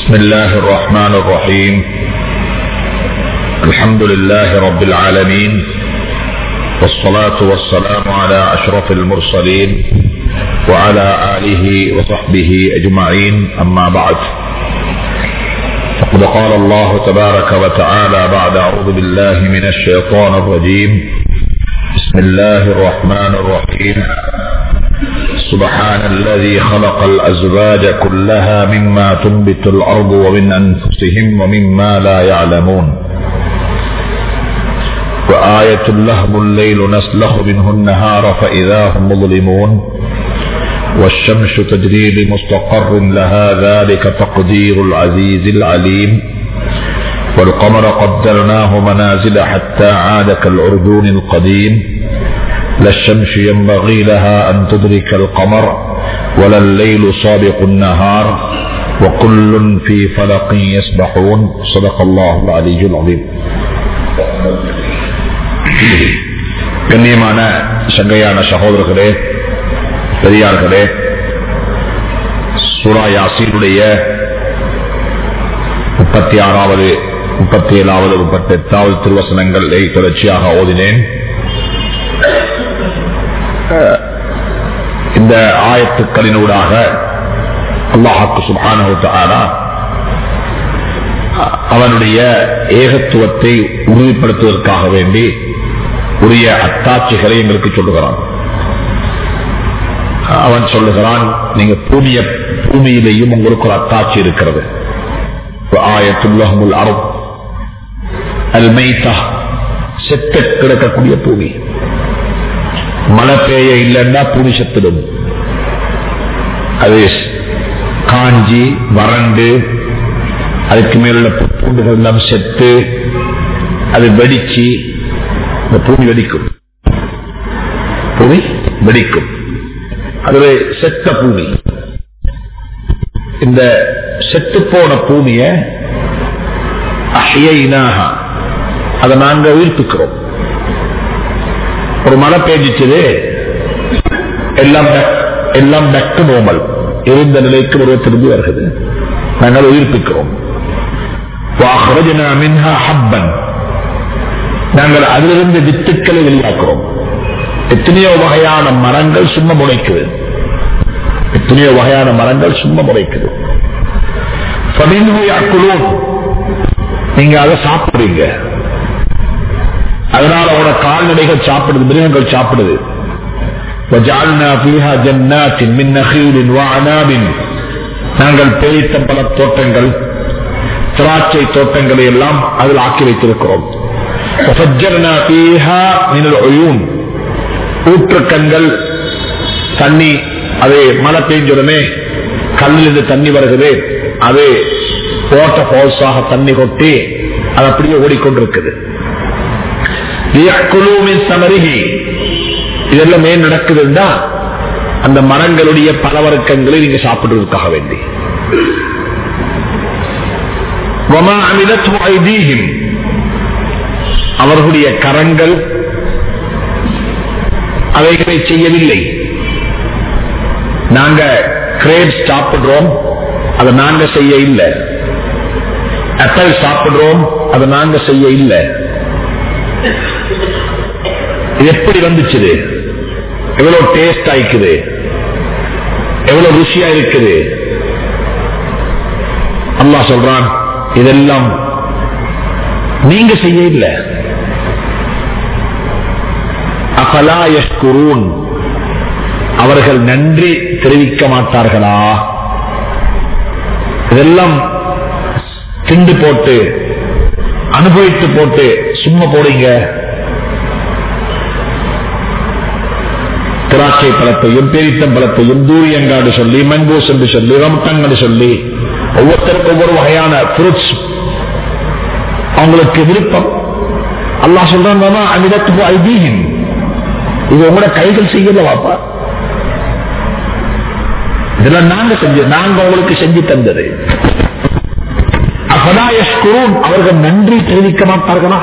بسم الله الرحمن الرحيم الحمد لله رب العالمين والصلاة والسلام على أشرف المرسلين وعلى آله وصحبه أجمعين أما بعد فقد قال الله تبارك وتعالى بعد أعوذ بالله من الشيطان الرجيم بسم الله الرحمن الرحيم سبحان الذي خلق الأزواج كلها مما تنبت الأرض ومن أنفسهم ومما لا يعلمون وآية لهم الليل نسلخ منه النهار فإذا هم مظلمون والشمس تجري لمستقر لها ذلك تقدير العزيز العليم والقمر قدرناه منازل حتى عاد كالعرجون القديم لا الشمس ينبغي لها أن تدرك القمر ولا الليل سابق النهار وكل في فلق يسبحون صدق الله العلي العظيم கண்ணியமான சங்கையான சகோதரர்களே பெரியார்களே சூரா யாசீனுடைய முப்பத்தி ஆறாவது முப்பத்தி ஏழாவது முப்பத்தி எட்டாவது திருவசனங்களை தொடர்ச்சியாக ஓதினேன் இந்த ஆயத்துக்களினூடாக அல்லாஹாக்கு சுபான அவனுடைய ஏகத்துவத்தை உறுதிப்படுத்துவதற்காக வேண்டி உரிய அத்தாட்சிகளை எங்களுக்கு சொல்லுகிறான் அவன் சொல்லுகிறான் நீங்க பூமிய பூமியிலேயும் உங்களுக்கு ஒரு அத்தாட்சி இருக்கிறது ஆயத்துல்லஹமுல் அருப் அல் மைத்தா செத்த கிடக்கக்கூடிய பூமி மழை பெய்ய இல்லைன்னா பூமி செத்துடும் அது காஞ்சி வறண்டு அதுக்கு மேலுள்ள பூண்டுகள் எல்லாம் செத்து அது வெடிச்சு இந்த பூமி வெடிக்கும் பூமி வெடிக்கும் அதுவே செத்த பூமி இந்த செத்து போன பூமிய அஹையினாக அதை நாங்க உயிர்ப்பிக்கிறோம் ஒரு மழை பெய்ஞ்சிச்சது எல்லாம் எல்லாம் டக்கு நோமல் இருந்த நிலைக்கு ஒரு திரும்பி வருகிறது நாங்கள் உயிர்ப்பிக்கிறோம் நாங்கள் அதிலிருந்து வித்துக்களை வெளியாக்குறோம் எத்தனையோ வகையான மரங்கள் சும்மா முளைக்குது எத்தனையோ வகையான மரங்கள் சும்மா முளைக்குது நீங்க அதை சாப்பிடுறீங்க அதனால அவரோட கால்நடைகள் சாப்பிடுது மிருகங்கள் சாப்பிடுது நாங்கள் பேரித்த பல தோட்டங்கள் திராட்சை தோட்டங்களை எல்லாம் அதில் ஆக்கி வைத்திருக்கிறோம் ஊற்றுக்கண்கள் தண்ணி அது மழை பெய்ஞ்சுடனே கல்லிலிருந்து தண்ணி வருகிறது அது வாட்டர் ஃபால்ஸாக தண்ணி கொட்டி அது அப்படியே ஓடிக்கொண்டிருக்குது இதெல்லாம் ஏன் நடக்குதுன்னா அந்த மரங்களுடைய பலவர்க்கங்களை நீங்க சாப்பிடுவதற்காக வேண்டி அவர்களுடைய கரங்கள் அவைகளை செய்யவில்லை நாங்க கிரேப்ஸ் சாப்பிடுறோம் அதை நாங்க செய்ய இல்லை ஆப்பிள் சாப்பிடுறோம் அதை நாங்க செய்ய இல்லை எப்படி வந்துச்சு எவ்வளவு டேஸ்ட் ஆயிக்குது எவ்வளவு ருசியா இருக்குது அல்லா சொல்றான் இதெல்லாம் நீங்க செய்ய இல்லை அகலாயஸ்குரூன் அவர்கள் நன்றி தெரிவிக்க மாட்டார்களா இதெல்லாம் திண்டு போட்டு அனுபவித்து போட்டு சும்மா போடுங்க திராட்சை பழத்தையும் பேரித்தம் பழத்தையும் தூரியங்காடு சொல்லி மங்கோஸ் என்று சொல்லி ரம்டங்கன்னு சொல்லி ஒவ்வொருத்தருக்கும் ஒவ்வொரு வகையான ஃப்ரூட்ஸ் அவங்களுக்கு விருப்பம் அல்லா சொல்றான் அமிதத்து ஐதீகம் இது உங்களோட கைகள் செய்யல வாப்பா இதெல்லாம் நாங்க செஞ்சு நாங்க உங்களுக்கு செஞ்சு தந்தது அப்பதான் அவர்கள் நன்றி தெரிவிக்க மாட்டார்களா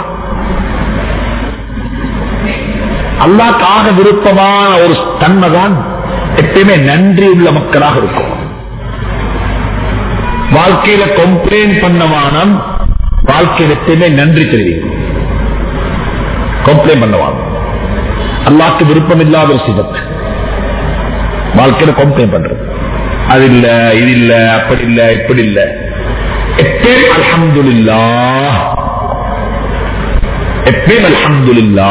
அல்லாக்காக விருப்பமான ஒரு தன்மை தான் எப்பயுமே நன்றி உள்ள மக்களாக இருக்கும் வாழ்க்கையில கம்ப்ளைண்ட் பண்ணவானம் வாழ்க்கையில எப்பயுமே நன்றி தெரிவிக்கும் கம்ப்ளைண்ட் பண்ணவானம் அல்லாக்கு விருப்பம் இல்லாத ஒரு சிவத்து வாழ்க்கையில கம்ப்ளைண்ட் பண்றது அது இல்ல இது இல்ல அப்படி இல்ல இப்படி இல்ல எப்பயும் அல்ஹம்துலில்லா எப்பயும் அல்ஹம்துலில்லா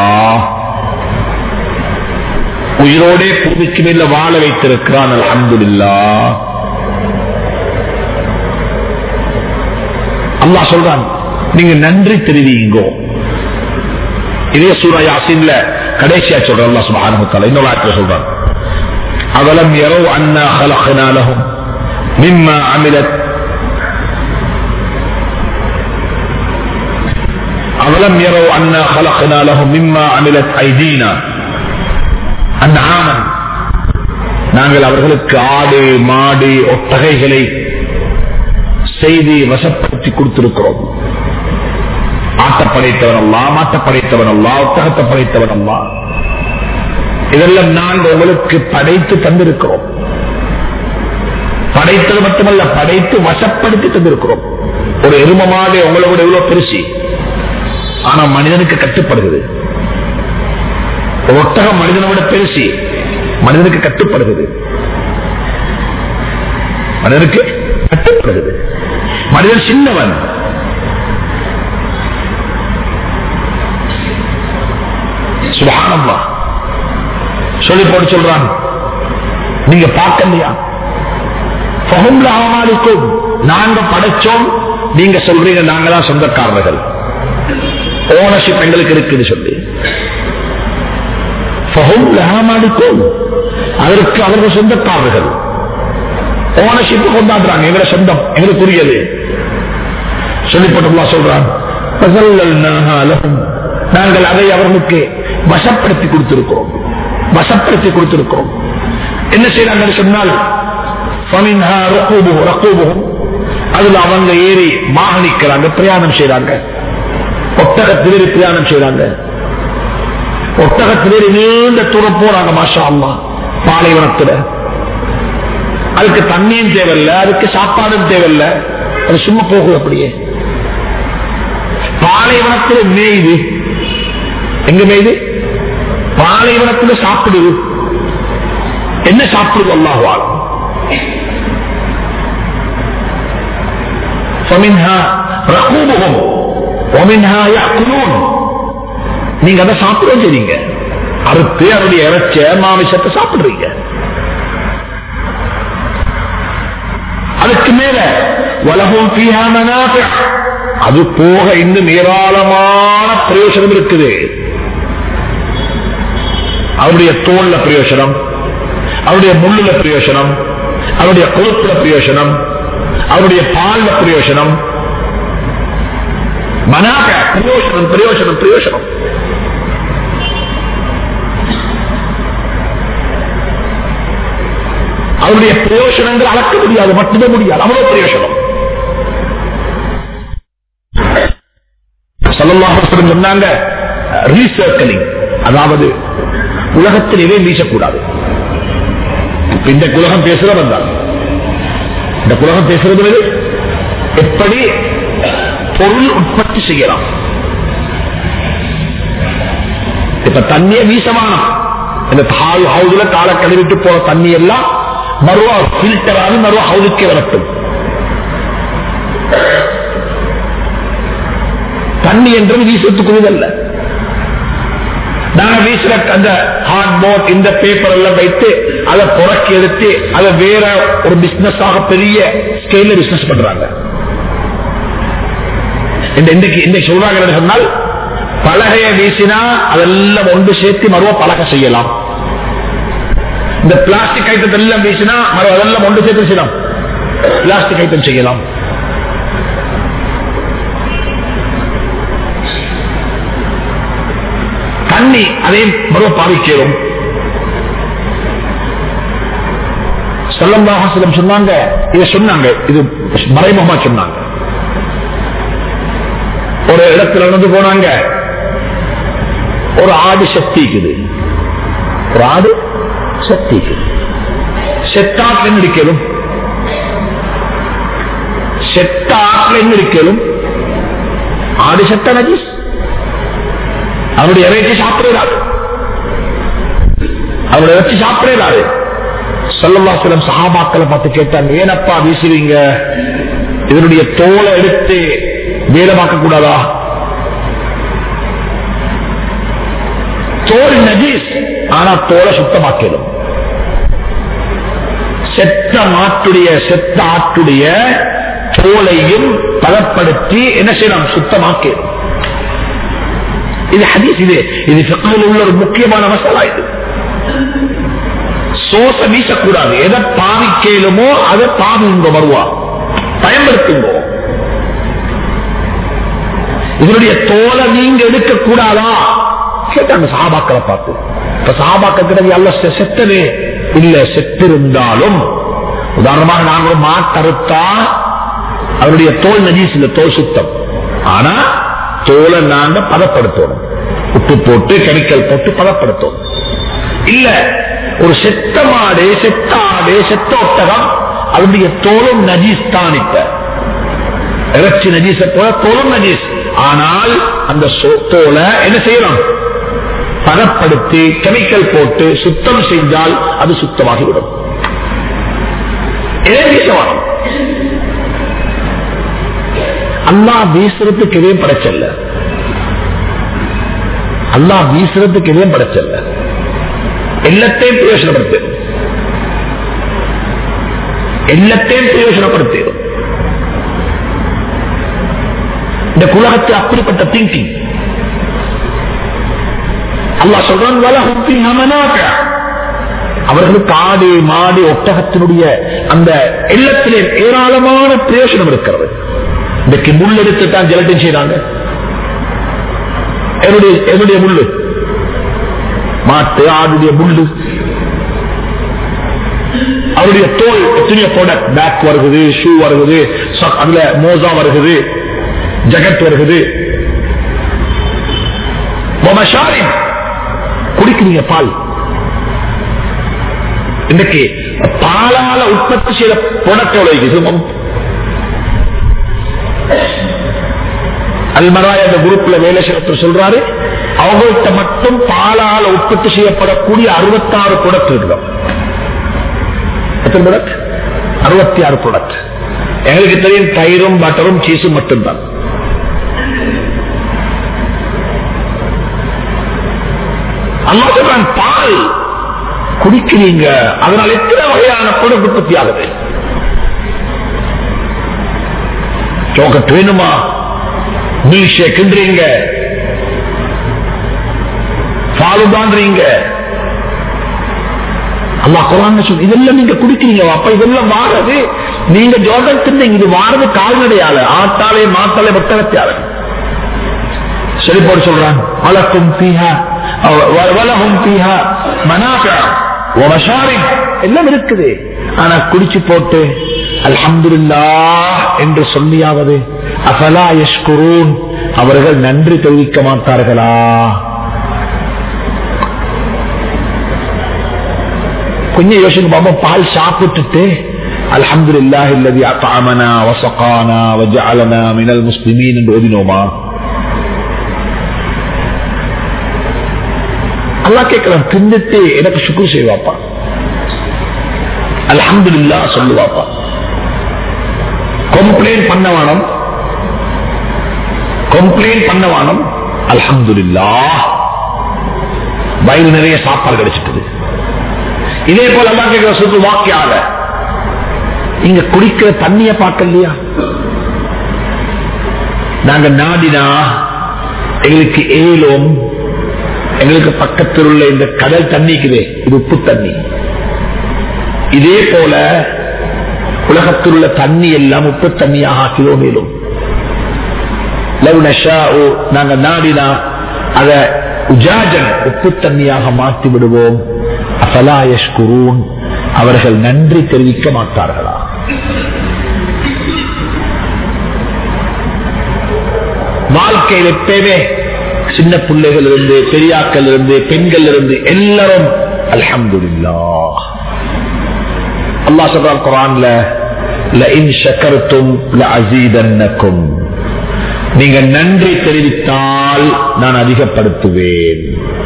உயிரோடே பூமிக்கு மேல வாழ வைத்திருக்கிறான் அல்ஹம்துலில்லா அல்லாஹ் சொல்றான் நீங்க நன்றி தெரிவிங்கோ இதே சூரா யாசின்ல கடைசியா சொல்ற அல்லாஹ் சுப்ஹானஹு வ தஆலா இன்னொரு ஆயத்துல சொல்றான் அவலம் யரவு அன்னா خلقنا لهم مما عملت أولم يروا أنا خلقنا لهم مما عملت أيدينا أنعاما நாங்கள் அவர்களுக்கு ஆடு மாடு ஒட்டகைகளை செய்தி வசப்படுத்தி கொடுத்திருக்கிறோம் ஆட்ட படைத்தவன் அல்லா மாட்ட படைத்தவன் அல்லா ஒட்டகத்தை படைத்தவன் அல்லா இதெல்லாம் நாங்கள் உங்களுக்கு படைத்து தந்திருக்கிறோம் படைத்தது மட்டுமல்ல படைத்து வசப்படுத்தி தந்திருக்கிறோம் ஒரு எருமமாடு உங்களை விட எவ்வளவு பெருசி ஆனா மனிதனுக்கு கட்டுப்படுகிறது ஒரு ஒட்டகம் மனிதனை விட பெருசி மனிதனுக்கு கட்டுப்படுகிறது மனிதனுக்கு கட்டுப்படுகிறது மனிதன் சின்னவன் சுபானம்மா சொல்லி போட்டு சொல்றான் நீங்க பார்க்கலையா பகும்லாமாலிக்கும் நாங்க படைச்சோம் நீங்க சொல்றீங்க நாங்க தான் சொந்தக்காரர்கள் ஓனர்ஷிப் எங்களுக்கு இருக்குது சொல்லி பகும்லாமாலிக்கும் அதற்கு அவர்கள் சொந்தக்காரர்கள் ஓனர்ஷிப் கொண்டாடுறாங்க எங்களை சொந்தம் எங்களுக்குரியது சொல்லிப்பட்டுள்ளா சொல்றான் நாங்கள் அதை அவர்களுக்கு வசப்படுத்தி கொடுத்திருக்கிறோம் வசப்படுத்தி கொடுத்திருக்கிறோம் என்ன செய்யறாங்க சொன்னால் அதுல அவங்க ஏறி மாகணிக்கிறாங்க பிரயாணம் செய்யறாங்க ஒட்டகத்திலேறி பிரயாணம் செய்யறாங்க ஒட்டகத்திலேறி நீண்ட தூரம் போறாங்க மாஷா அம்மா பாலைவனத்துல அதுக்கு தண்ணியும் தேவையில்ல அதுக்கு சாப்பாடும் தேவையில்ல அது சும்மா போகுது அப்படியே பாலைவனத்தில் மேயுது எங்க மேயுது பாலைவனத்தில் சாப்பிடுது என்ன சாப்பிடுது அல்லாஹுவால் நீங்க அதை சாப்பிட செய்றீங்க அறுத்து அதனுடைய இறைச்ச மாமிசத்தை சாப்பிடுறீங்க அதுக்கு மேல உலகம் அது போக இன்னும் ஏராளமான பிரயோஜனம் இருக்குது அவருடைய தோல்ல பிரயோஜனம் அவருடைய முள்ளுல பிரயோஜனம் அவருடைய கொழுப்புல பிரயோஜனம் அவருடைய பால்ல பிரயோஜனம் மனாக பிரயோஜனம் பிரயோஜனம் பிரயோஜனம் அவருடைய பிரயோஜனங்கள் அளக்க முடியாது மட்டுமே முடியாது அவ்வளவு பிரயோஜனம் சொன்னாங்க ரீசர்க்கலிங் அதாவது உலகத்தில் எதையும் வீசக்கூடாது இந்த உலகம் பேசுறவன் தான் இந்த உலகம் பேசுறது எப்படி பொருள் உற்பத்தி செய்யலாம் இப்ப தண்ணியை வீசமானம் இந்த ஹவுதுல கால கழுவிட்டு போற தண்ணி எல்லாம் மறுவா பில்டர் ஆகி மறுவா ஹவுதுக்கே வரட்டும் தண்ணி என்றது வீசத்துக்குரியதல்ல நாங்க வீசுற அந்த ஹார்ட் போர்ட் இந்த பேப்பர் எல்லாம் வைத்து அதை புறக்கி எடுத்து அதை வேற ஒரு பிசினஸ் ஆக பெரிய ஸ்கேல பிசினஸ் பண்றாங்க இன்றைக்கு இன்றைக்கு சொல்றாங்க சொன்னால் பலகைய வீசினா அதெல்லாம் ஒன்று சேர்த்து மறுவா பலகை செய்யலாம் இந்த பிளாஸ்டிக் ஐட்டம் எல்லாம் வீசினா மறுவா அதெல்லாம் ஒன்று சேர்த்து செய்யலாம் பிளாஸ்டிக் ஐட்டம் செய்யலாம் தண்ணி அதையும் மறுவ பாவிக்கிறோம் செல்லம் சொன்னாங்க இதை சொன்னாங்க இது மறைமுகமா சொன்னாங்க ஒரு இடத்துல வந்து போனாங்க ஒரு ஆடு சக்திக்குது ஒரு ஆடு சக்திக்குது செத்தாக்கு நடிக்கணும் செத்த ஆட்டில் என்ன இருக்கலும் ஆடு செத்த நஜீஸ் அவருடைய இறைச்சி சாப்பிடுறாரு அவருடைய இறைச்சி சாப்பிடுறாரு சொல்லல்லாசிலம் சகாபாக்களை பார்த்து கேட்டாங்க ஏனப்பா வீசுவீங்க இதனுடைய தோலை எடுத்து வேலை பார்க்க கூடாதா தோல் நஜீஸ் ஆனா தோலை சுத்தமாக்கிடும் செத்த மாட்டுடைய செத்த ஆட்டுடைய தோலையும் பதப்படுத்தி என்ன செய்யலாம் சுத்தமாக்கிடும் இது ஹதீஸ் இது இது ஃபிக்ஹில் உள்ள ஒரு முக்கியமான மசாலா இது சோச வீசக்கூடாது எதை பாவிக்கலுமோ அதை பாவிங்க வருவா பயன்படுத்துங்க இதனுடைய தோலை நீங்க எடுக்க கூடாதா கேட்டாங்க சாபாக்களை பார்த்து இப்ப சாபாக்கள் கிட்ட அல்ல செத்தனே இல்ல செத்திருந்தாலும் உதாரணமாக நாங்க ஒரு மாட்டறுத்தா அவருடைய தோல் நஜீஸ் இல்ல தோல் சுத்தம் ஆனா தோலை நாங்க பதப்படுத்தணும் உப்பு போட்டு கெமிக்கல் போட்டு பதப்படுத்தணும் இல்ல ஒரு செத்த மாடு செத்த ஆடு செத்த ஒட்டகம் அதனுடைய தோலும் நஜீஸ் தான் இப்ப இறைச்சி நஜீஸ போல தோலும் நஜீஸ் ஆனால் அந்த தோலை என்ன செய்யணும் பதப்படுத்தி கெமிக்கல் போட்டு சுத்தம் செய்தால் அது சுத்தமாகிவிடும் அல்லா வீசுறதுக்கு எதையும் படைச்சல்ல அல்லா வீசுறதுக்கு எதையும் படைச்சல்ல எல்லாத்தையும் பிரயோஜனப்படுத்து எல்லாத்தையும் பிரயோஜனப்படுத்து இந்த குலகத்தில் அப்படிப்பட்ட திங்கிங் அல்லா சொல்றான் அவர்களுக்கு ஆடு மாடு ஒட்டகத்தினுடைய அந்த எல்லத்திலே ஏராளமான பிரயோஜனம் இருக்கிறது இன்றைக்கு முள் எடுத்து தான் ஜெலட்டின் செய்யறாங்க என்னுடைய முள்ளு மாட்டு ஆடுடைய முள்ளு அவருடைய தோல் எத்தனையோ ப்ராடக்ட் பேக் வருகுது ஷூ வருகுது அதுல மோசா வருகுது ஜெகட் வருகுது குடிக்கிறீங்க பால் இன்னைக்கு பாலால உற்பத்தி செய்த ப்ராடக்ட் எவ்வளவு அல்மராய் அந்த குரூப்ல வேலை செய்யறது சொல்றாரு அவங்கள்ட்ட மட்டும் பாலால உற்பத்தி செய்யப்படக்கூடிய அறுபத்தாறு ப்ராடக்ட் இருக்கிறோம் எத்தனை ப்ராடக்ட் அறுபத்தி ஆறு ப்ராடக்ட் எங்களுக்கு தெரியும் தயிரும் பட்டரும் சீஸும் மட்டும்தான் அல்லா சொல்றான் பால் குடிக்கிறீங்க அதனால் எத்தனை வகையான பொருள் உற்பத்தி ஆகுது சோக்கட் வேணுமா மில்க் ஷேக்ன்றீங்க பாலுதான்றீங்க அல்லா குரான் சொல்லு இதெல்லாம் நீங்க குடிக்கிறீங்க அப்ப இதெல்லாம் வாரது நீங்க ஜோதன் தின்னீங்க இது வாரது கால்நடையால ஆட்டாலே மாட்டாலே ஒட்டகத்தையால சரி போட சொல்றான் வழக்கும் பீஹா வலகும் பீஹா மனாஃபா எல்லாம் இருக்குது ஆனா குடிச்சு போட்டு அல்ஹம்துல்லா என்று சொல்லியாவது அஃபலா யஷ்குரூன் அவர்கள் நன்றி தெரிவிக்க மாட்டார்களா கொஞ்சம் யோசிங்க பாபா பால் சாப்பிட்டுட்டு الحمد لله الذي أطعمنا وسقانا وجعلنا من المسلمين என்று ஓதினோமா அல்லாஹ் கேட்கிறான் தின்னுட்டு எனக்கு சுக்குர் செய்வாப்பா அல்ஹம்துலில்லா சொல்லுவாப்பா கம்ப்ளைண்ட் பண்ண வேணும் கம்ப்ளைண்ட் பண்ண வேணும் அல்ஹம்துலில்லா வயிறு நிறைய சாப்பாடு கிடைச்சிட்டது இதே போல அல்லா கேட்கிற சுத்து வாக்கியாக இங்க குடிக்கிற தண்ணிய பார்க்கலையா நாங்க நாடினா எங்களுக்கு ஏலும் எங்களுக்கு பக்கத்தில் உள்ள இந்த கடல் தண்ணிக்குதே இது உப்பு தண்ணி இதே போல உலகத்தில் உள்ள தண்ணி எல்லாம் உப்பு தண்ணியாக ஆக்கியோ மேலும் நாங்க நாடினா அத உஜாஜன் உப்பு தண்ணியாக மாற்றி விடுவோம் அசலாயஷ்குரூன் அவர்கள் நன்றி தெரிவிக்க மாட்டார்களா வாழ்க்கையில் எப்பயுமே சின்ன பிள்ளைகள் இருந்து பெரியாக்கள் இருந்து பெண்கள் இருந்து எல்லாரும் அல்ஹம்துல்லா அல்லா சொல்றான் குரான்ல لئن شكرتم لأزيدنكم நீங்க நன்றி தெரிவித்தால் நான் அதிகப்படுத்துவேன்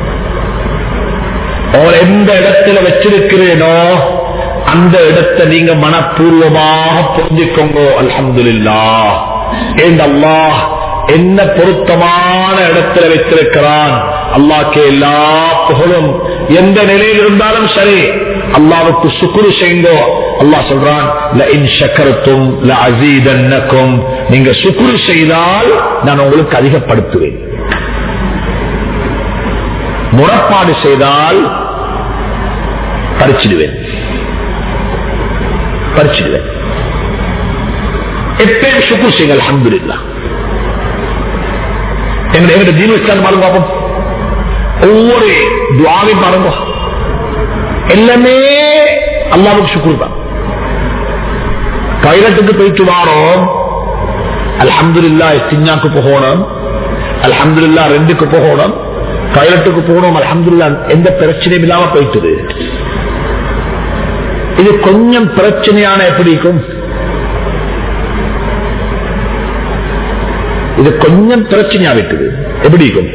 அவர் எந்த இடத்துல வச்சிருக்கிறேனோ அந்த இடத்தை நீங்க மனப்பூர்வமாக புரிஞ்சுக்கோங்க அல்ஹம்துலில்லா ஏன் அல்லாஹ் என்ன பொருத்தமான இடத்துல வைத்திருக்கிறான் அல்லாஹ்க்கு எல்லா புகழும் எந்த நிலையில் இருந்தாலும் சரி அல்லாவுக்கு சுக்குரு செய்யுங்கோ அல்லாஹ் சொல்றான் லஇன் ஷக்கரத்தும் லஅஸீதன்னக்கும் நீங்க சுக்குரு செய்தால் நான் உங்களுக்கு அதிகப்படுத்துவேன் முறப்பாடு செய்தால் பறிச்சிடுவேன் பறிச்சிடுவேன் எப்பயும் சுக்குர் செய்யுங்கள் அல்ஹம்துலில்லாஹ் எங்க எங்க தீன் இஸ்லாம் பாருங்க பாப்போம் ஒவ்வொரு துவாவையும் பாருங்க எல்லாமே அல்லாவுக்கு சுக்குர் தான் டாய்லெட்டுக்கு போயிட்டு வாரோம் அல்ஹம்துலில்லா சிஞ்சாக்கு போகணும் அல்ஹம்துலில்லா ரெண்டுக்கு போகணும் டாய்லெட்டுக்கு போகணும் அல்ஹம்துலில்லா எந்த பிரச்சனையும் இல்லாம போயிட்டுது இது கொஞ்சம் பிரச்சனையான எப்படி இருக்கும் இது கொஞ்சம் பிரச்சனையா விட்டுது எப்படி இருக்கும்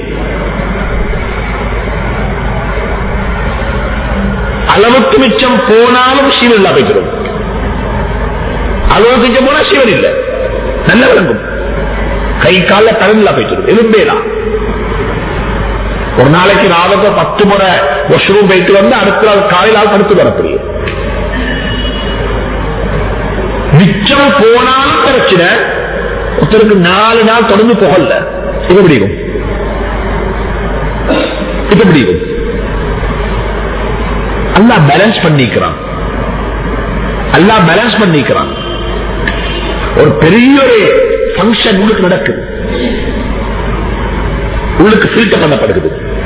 அளவுக்கு மிச்சம் போனாலும் சீவன் இல்லா போய்க்கிறோம் அளவுக்கு மிச்சம் போனா சீவன் இல்லை நல்ல விளங்கும் கை கால தரமில்லா போய்க்கிறோம் எலும்பேதான் ஒரு நாளைக்கு நாளைக்கு பத்து முறை வாஷ்ரூம் போயிட்டு வந்து அடுத்த நாள் காலையில் ஆள் படுத்து வரக்கூடிய மிச்சம் போனாலும் பிரச்சனை ஒருத்தருக்கு நாலு நாள் தொடர்ந்து புகழல இது பிடிக்கும் இது பிடிக்கும் அல்லா பேலன்ஸ் பண்ணிக்கிறான் அல்லா பேலன்ஸ் பண்ணிக்கிறான் ஒரு பெரிய ஒரு பங்கன் உங்களுக்கு நடக்குது உள்ளுக்கு ஃபில்டர் பண்ணப்படுகிறது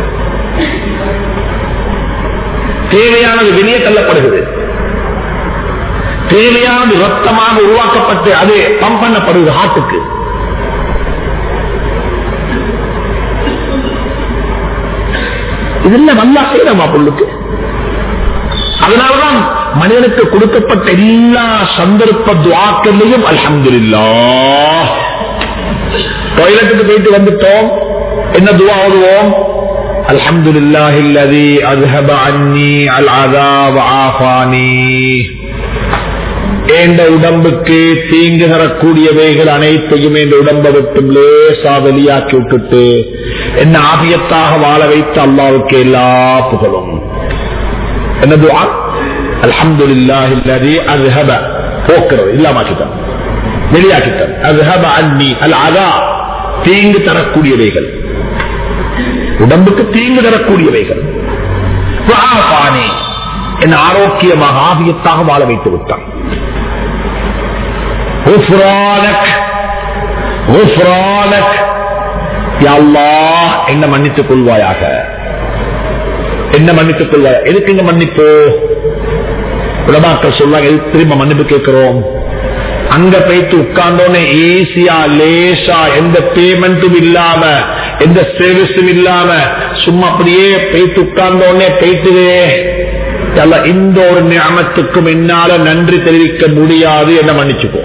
தேவையானது வெளியே தள்ளப்படுகிறது தேவையானது ரத்தமாக உருவாக்கப்பட்டு அது பம்ப் பண்ணப்படுது ஹார்ட்டுக்கு இதெல்லாம் நல்லா செய்யறமா பொருளுக்கு அதனாலதான் மனிதனுக்கு கொடுக்கப்பட்ட எல்லா சந்தர்ப்ப துவாக்கள்லையும் அல்ஹம்துலில்லா டாய்லெட்டுக்கு போயிட்டு வந்துட்டோம் என்ன துவா ஓதுவோம் الحمد لله الذي أذهب عني العذاب وعافاني என்ற உடம்புக்கு தீங்கு தரக்கூடியவைகள் அனைத்தையும் என்ற உடம்பை விட்டும் லேசா வெளியாக்கி விட்டுட்டு என்ன ஆபியத்தாக வாழ வைத்து அல்லாவுக்கு எல்லா புகழும் என்ன துவா அல்ஹம்துலில்லாஹி அல்லதி அஸ்ஹப போக்குறது இல்லாமாக்கிட்டான் வெளியாக்கிட்டான் அஸ்ஹப அன்னி அல் அதா தீங்கு தரக்கூடியவைகள் உடம்புக்கு தீங்கு தரக்கூடியவைகள் வஆஃபானி என்ன ஆரோக்கியமாக ஆபியத்தாக வாழ வைத்து விட்டான் غفرانك غفرانك يا الله என்ன மன்னித்துக் கொள்வாயாக என்ன மன்னித்துக் கொள்வாய் எதுக்கு இங்க மன்னிப்பு உலமாக்கள் சொல்றாங்க எதுக்கு திரும்ப மன்னிப்பு கேட்கிறோம் அங்க போயிட்டு உட்கார்ந்தோன்னே ஈஸியா லேசா எந்த பேமெண்ட்டும் இல்லாம எந்த சர்வீஸும் இல்லாம சும்மா அப்படியே போயிட்டு உட்கார்ந்தோடனே போயிட்டுவே இந்த ஒரு ஞாபகத்துக்கும் என்னால நன்றி தெரிவிக்க முடியாது என்ன மன்னிச்சுக்கோ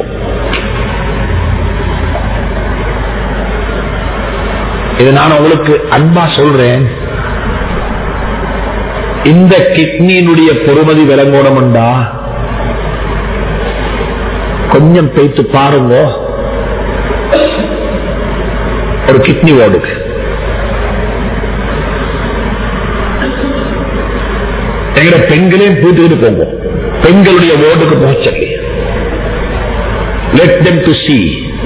இது நான் உங்களுக்கு அன்பா சொல்றேன் இந்த கிட்னியினுடைய பொறுமதி விளங்கோணம்டா கொஞ்சம் பேத்து பாருங்க ஒரு கிட்னி வார்டுக்கு எங்கட பெண்களையும் கூட்டிட்டு போங்க பெண்களுடைய வார்டுக்கு போக சொல்லி லெட் them டு see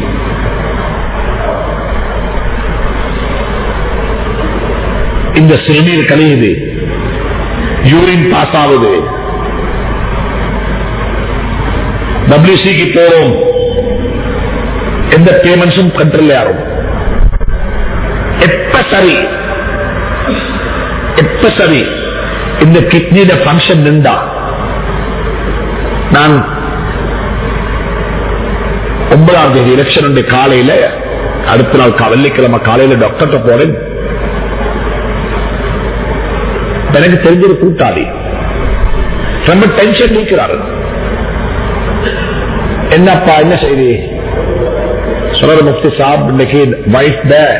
இந்த சிறுநீர் கலையுது யூரின் பாஸ் ஆகுது டபிள்யூசிக்கு போறோம் எந்த பேமெண்ட்ஸும் கண்ட்ரோல் யாரும் எப்ப சரி எப்ப சரி இந்த கிட்னியில பங்கன் நின்றா நான் ஒன்பதாம் தேதி எலெக்ஷன் காலையில அடுத்த நாள் கா- வெள்ளிக்கிழமை காலையில டாக்டர்கிட்ட போறேன் எனக்கு தெரிஞ்சது கூட்டாளி ரொம்ப டென்ஷன் நீக்கிறாரு என்னப்பா என்ன செய்தி சொல்ற முஃப்தி சாப் இன்னைக்கு வைஃப்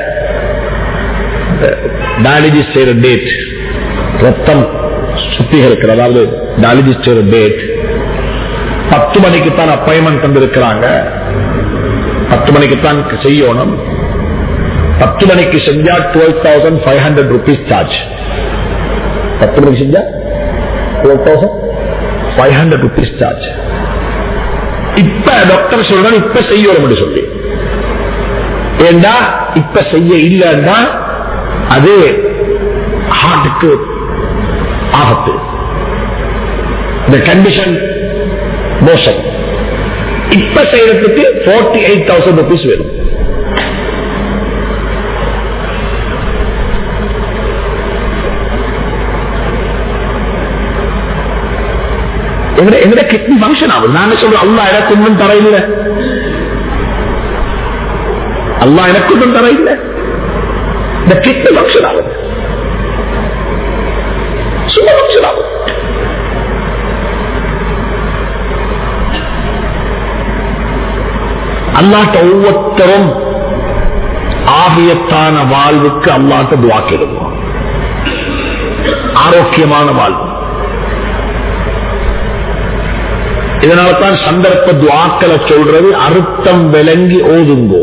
டயாலிசிஸ் செய்யற டேட் ரத்தம் சுத்திகரிக்கிற அதாவது டயாலிசிஸ் செய்யற டேட் பத்து மணிக்கு தான் அப்பாயின்மெண்ட் தந்திருக்கிறாங்க பத்து மணிக்கு தான் செய்யணும் பத்து மணிக்கு செஞ்சா twelve thousand five hundred rupees charge பத்து மணிக்கு செஞ்சா twelve thousand five hundred rupees charge இப்ப டாக்டர் சொல்றாரு இப்ப செய்யணும் சொல்லி ஏண்டா இப்ப செய்ய இல்லைன்னா அது ஹார்ட்டுக்கு ஆபத்து இந்த கண்டிஷன் மோசம் இப்ப செய்யறதுக்கு போர்ட்டி எயிட் தௌசண்ட் ருபீஸ் வேணும் எங்க கிட்னி ஃபங்க்ஷன் ஆகுது நாங்க சொல்றோம் அல்லா எனக்கு ஒன்றும் தர இல்லை அல்லா எனக்கு ஒன்றும் தர இல்லை இந்த கிட்னி ஃபங்க்ஷன் ஆகுது சும்மா ஃபங்க்ஷன் ஆகுது அல்லாட்ட ஒவ்வொருத்தரும் ஆகியத்தான வாழ்வுக்கு அல்லாட்ட துவா கேளுவோம் ஆரோக்கியமான வாழ்வு இதனால்தான் சந்தர்ப்ப துவாக்களை சொல்றது அறுத்தம் விளங்கி ஓதுங்கோ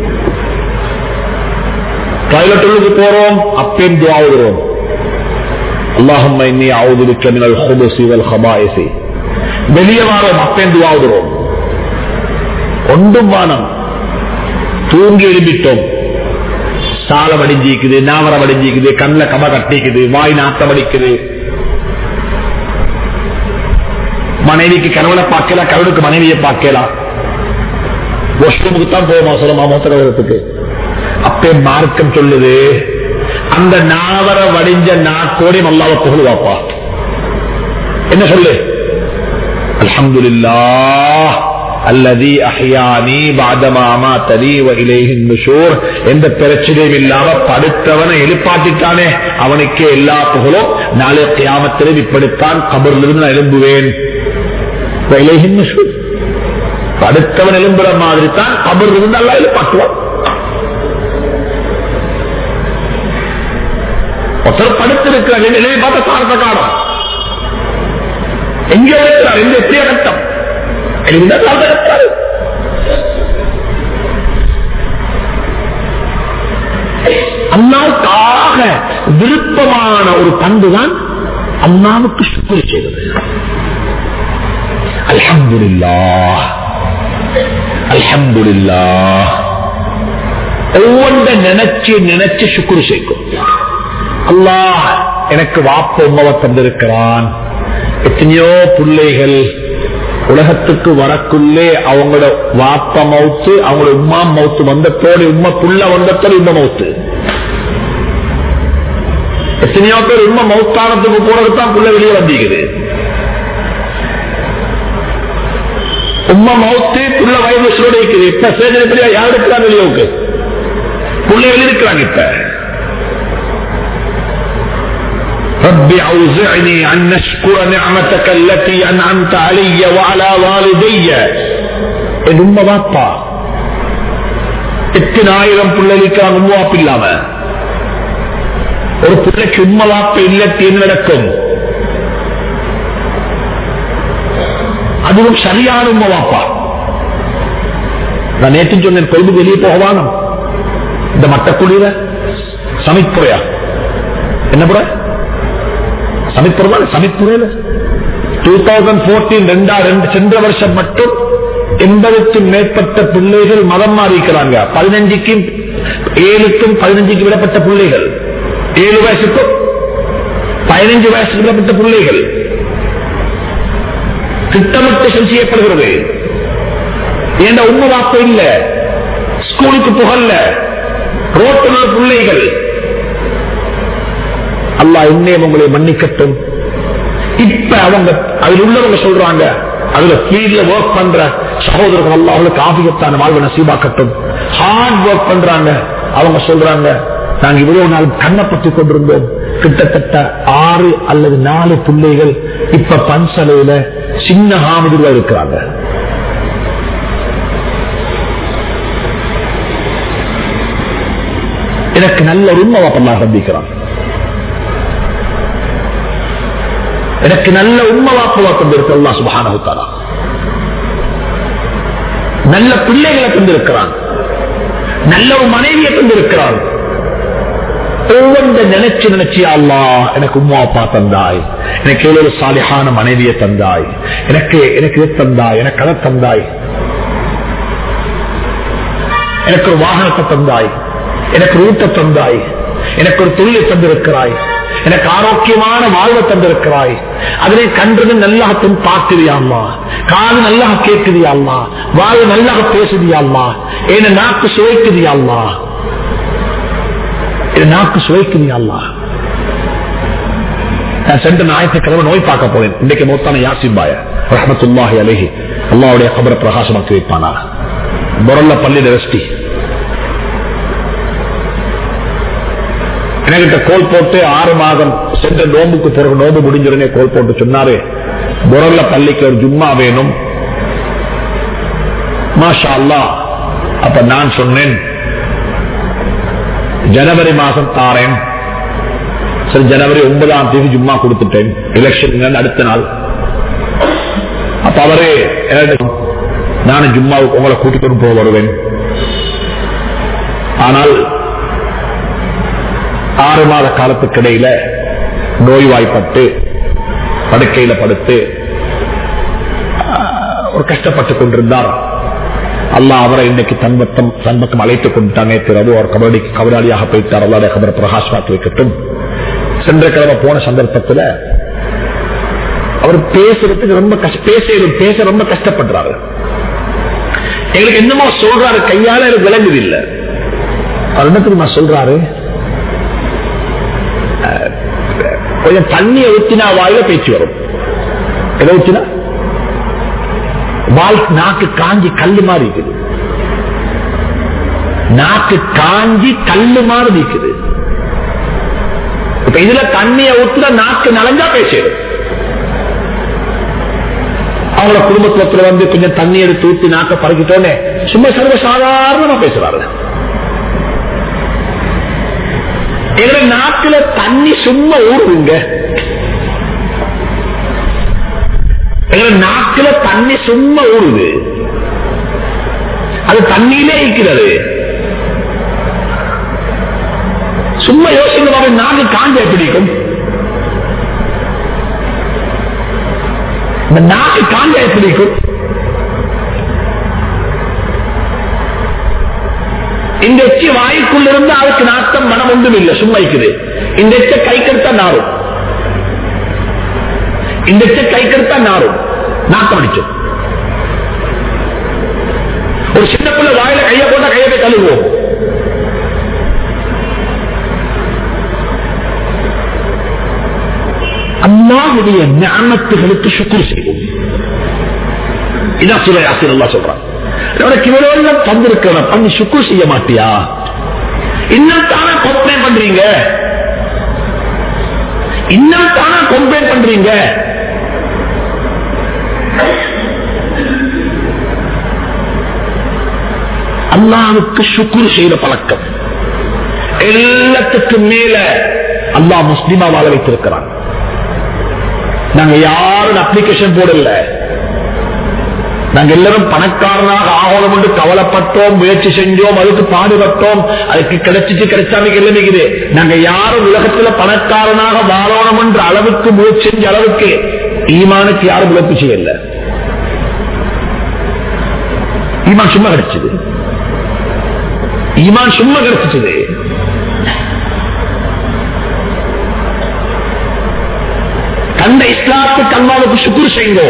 டாய்லெட்டுக்கு போறோம் அப்பேன் துவா ஓதுறோம் அல்லாஹும் இன்னி அவுதுலிக்க மினல் ஹுபுசி வல் ஹபாயசி வெளியே வாரோம் அப்பேன் துவா ஓதுறோம் ஒன்றும் வானம் தூங்கி எழுப்பிட்டோம் சால வடிஞ்சிக்குது நாவர வடிஞ்சிக்குது கண்ணில் கம கட்டிக்குது வாய் நாட்டம் அடிக்குது மனைவிக்கு கணவனை பார்க்கலாம் கணவனுக்கு மனைவியை பார்க்கலாம் வாஷ்ரூமுக்கு தான் போவோமா சொல்லமா மூத்தரத்துக்கு அப்பே மார்க்கம் சொல்லுது அந்த நாவர வடிஞ்ச நாக்கோடி நல்லாவ புகழுவாப்பா என்ன சொல்லு அல்ஹம்துலில்லா அல்லதி அஹ்யானி பாதமா அமாத்தனி இலேஹின் நுஷூர் எந்த பிரச்சனையும் இல்லாம படுத்தவனை எழுப்பாட்டிட்டானே அவனுக்கே எல்லா புகழும் நாளை கியாமத்திலும் இப்படித்தான் கபரிலிருந்து நான் எழும்புவேன் இலேஹின் நுஷூர் படுத்தவன் எழும்புற மாதிரி தான் கபர் இருந்து நல்லா எழுப்பாட்டுவான் ஒருத்தர் படுத்திருக்கிறார் நிலையை பார்த்த சாரத்தை காணும் எங்க இருக்கிறார் எந்த எப்படி கட்டம் எழுந்த சாரத்தை கட்டாரு அல்லாவுக்காக விருப்பமான ஒரு பண்புதான் அல்லாவுக்கு சுக்குரி செய்வது அல்ஹம்துலில்லா அல்ஹம்துலில்லா ஒவ்வொன்ற நினைச்சு நினைச்சு சுக்குரு செய்யும் அல்லாஹ் எனக்கு வாப்ப உமாவை தந்திருக்கிறான் எத்தனையோ பிள்ளைகள் உலகத்துக்கு வரக்குள்ளே அவங்களோட வாப்ப மவுத்து அவங்களோட உமா மவுத்து வந்தத்தோடு உண்மை புள்ள வந்தத்தோடு இந்த மவுத்து எத்தனையோ பேர் உண்மை மவுத்தானத்துக்கு போறதுக்கு தான் புள்ள வெளியே வந்திருக்குது உம்மா மவுத்து புள்ள வயது சூட இருக்குது இப்ப சேஜனை பெரிய யார் இருக்கிறாங்க வெளியோக்கு பிள்ளைகள் இருக்கிறாங்க இப்ப رب أوزعني أن نشكر نعمتك التي أنعمت علي وعلى والدي என் உண்மை வாப்பா எத்தனை ஆயிரம் பிள்ளைகளுக்கான உண்மை வாப்பு இல்லாம ஒரு பிள்ளைக்கு உண்மை வாப்பு இல்லத்து என்ன நடக்கும் அதுவும் சரியான உண்மை வாப்பா நான் நேற்று சொன்னேன் கொழும்பு வெளியே போகவானம் இந்த மட்டக்குழியில சமைப்புறையா என்ன புற சமைப்புறமா சமைப்புறையில டூ தௌசண்ட் போர்டீன் ரெண்டா ரெண்டு சென்ற வருஷம் மட்டும் எண்பதுக்கும் மேற்பட்ட பிள்ளைகள் மதம் மாறிக்கிறாங்க பதினஞ்சுக்கும் ஏழுக்கும் பதினஞ்சுக்கு விடப்பட்ட பிள்ளைகள் ஏழு வயசுக்கும் பதினஞ்சு வயசுக்கு விடப்பட்ட பிள்ளைகள் திட்டமிட்டு செய்யப்படுகிறது ஏண்ட உண்மை வாப்பு இல்ல ஸ்கூலுக்கு புகழ்ல ரோட்டில் உள்ள பிள்ளைகள் அல்லா இன்னும் உங்களை மன்னிக்கட்டும் இப்ப அவங்க அதில் உள்ளவங்க சொல்றாங்க அதுல ஃபீல்ட்ல ஒர்க் பண்ற சகோதரர்கள் அல்லா அவங்களுக்கு ஆபியத்தான வாழ்வை நசீபாக்கட்டும் ஹார்ட் ஒர்க் பண்றாங்க அவங்க சொல்றாங்க நாங்க இவ்வளவு நாள் கண்ணப்பட்டு கொண்டிருந்தோம் கிட்டத்தட்ட ஆறு அல்லது நாலு பிள்ளைகள் இப்ப பன்சலையில சின்ன ஹாமிதுல இருக்கிறாங்க எனக்கு நல்ல ஒரு உண்மை வாப்பல்லா சந்திக்கிறான் எனக்கு நல்ல உண்மை வாக்குவா தந்திருக்கு அல்லா சுபானகுத்தாரா நல்ல பிள்ளைகளை தந்திருக்கிறான் நல்ல ஒரு மனைவியை தந்திருக்கிறான் ஒவ்வொன்ற நினைச்சு நினைச்சு அல்லா எனக்கு உம்மா அப்பா தந்தாய் எனக்கு எவ்வளவு சாலிஹான மனைவியை தந்தாய் எனக்கு எனக்கு இது தந்தாய் எனக்கு அதை தந்தாய் எனக்கு ஒரு வாகனத்தை தந்தாய் எனக்கு ஒரு ஊட்ட தந்தாய் எனக்கு ஒரு தொழிலை தந்திருக்கிறாய் எனக்கு ஆரோக்கியமான வாழ்வை தந்திருக்கிறாய் அதிலே கன்றது நல்லா பார்க்குதியாம்மா காது நல்லா கேட்குதியாம்மா வாய் நல்லா பேசுதியாம்மா என்ன நாக்கு சுவைக்குதியாம்மா இது நாக்கு சுவைக்குதியாம்மா நான் சென்ற ஞாயிற்றுக்கிழமை நோய் பார்க்க போறேன் இன்றைக்கு மொத்தான யாசிபாய ரஹமத்துல்லாஹி அலஹி அல்லாவுடைய கபரை பிரகாசமாக்கி வைப்பானா பொருள பள்ளியில வெஸ்டி என்கிட்ட கோல் போட்டு ஆறு மாதம் சென்ற நோம்புக்கு பிறகு நோம்பு முடிஞ்சுடனே கோல் போட்டு சொன்னாரு பொருள பள்ளிக்கு ஒரு ஜும்மா வேணும் மாஷா அல்லா அப்ப நான் சொன்னேன் ஜனவரி மாசம் தாரேன் சரி ஜனவரி ஒன்பதாம் தேதி ஜும்மா கொடுத்துட்டேன் எலெக்ஷன் அடுத்த நாள் அப்ப அவரு நானும் ஜும்மாவுக்கு உங்களை கூட்டிட்டு போக வருவேன் ஆனால் ஆறு மாத காலத்துக்கு இடையில நோய்வாய்ப்பட்டு படுக்கையில படுத்து ஒரு கஷ்டப்பட்டுக் கொண்டிருந்தார் அல்லா அவரை இன்னைக்கு தன்பத்தம் தன்பக்கம் அழைத்துக் கொண்டுட்டானே பிறகு அவர் கபடி கபடாளியாக போயிட்டார் அல்லாடைய கபரை பிரகாஷ்மாக்கி வைக்கட்டும் சென்ற கிழமை போன சந்தர்ப்பத்தில் அவர் பேசுறதுக்கு ரொம்ப பேச பேச ரொம்ப கஷ்டப்படுறாரு எங்களுக்கு என்னமோ சொல்றாரு கையால எனக்கு விளங்குது இல்லை அவர் என்ன தெரியுமா சொல்றாரு கொஞ்சம் தண்ணியை ஊத்தினா வாயில பேச்சு வரும் எதை ஊத்தினா வாய் நாக்கு காஞ்சி கல்லு மாதிரி இருக்குது நாக்கு காஞ்சி கல்லு மாதிரி இருக்குது இப்ப இதுல தண்ணியை ஊத்துனா நாக்கு நலஞ்சா பேசிடும் அவங்கள குடும்பத்துல வந்து கொஞ்சம் தண்ணி எடுத்து ஊத்தி நாக்க பறக்கிட்டோன்னே சும்மா சர்வ சாதாரணமா பேசுறாரு எங்க நாட்டுல தண்ணி சும்மா ஊறுங்க எங்க நாட்டுல தண்ணி சும்மா ஊறுது அது தண்ணியிலே இருக்கிறது சும்மா யோசிக்க நாக்கு காஞ்ச பிடிக்கும் இந்த நாக்கு காஞ்ச பிடிக்கும் இந்த எச்சி வாய்க்குள்ள இருந்து அதுக்கு நாட்டம் மனம் ஒன்றும் இல்லை சும்மா இருக்குது இந்த எச்ச கை கருத்தா நாரும் இந்த எச்ச கை கருத்தா நாரும் நாட்டம் அடிச்சோம் ஒரு சின்ன பிள்ளை வாயில கைய போட்டா கையை போய் கழுவுவோம் அல்லாவுடைய ஞானத்துகளுக்கு சுக்குர் செய்வோம் இதான் சுரை ஆசிரியர் சொல்றான் உனக்கு இவ்வளவு எல்லாம் தந்திருக்கிற பண்ணி சுக்கு செய்ய மாட்டியா இன்னும் தானே கம்ப்ளைண்ட் பண்றீங்க இன்னும் தானே கம்ப்ளைண்ட் பண்றீங்க அல்லாவுக்கு சுக்குர் செய்த பழக்கம் எல்லாத்துக்கும் மேல அல்லா முஸ்லிமா வாழ வைத்திருக்கிறான் நாங்க யாரும் அப்ளிகேஷன் போடல நாங்க எல்லாரும் பணக்காரனாக ஆகணும் என்று கவலைப்பட்டோம் முயற்சி செஞ்சோம் அதுக்கு பாடுபட்டோம் அதுக்கு கிடைச்சிட்டு கிடைச்சாமைக்கு எல்லாமே நாங்க யாரும் உலகத்துல பணக்காரனாக வாழணும் என்ற அளவுக்கு முயற்சி செஞ்ச அளவுக்கு ஈமானுக்கு யாரும் முயற்சி செய்யல ஈமான் சும்மா கிடைச்சது ஈமான் சும்மா கிடைச்சிச்சது கண்ட இஸ்லாத்துக்கு அல்லாவுக்கு சுக்குர் செய்யுங்கோ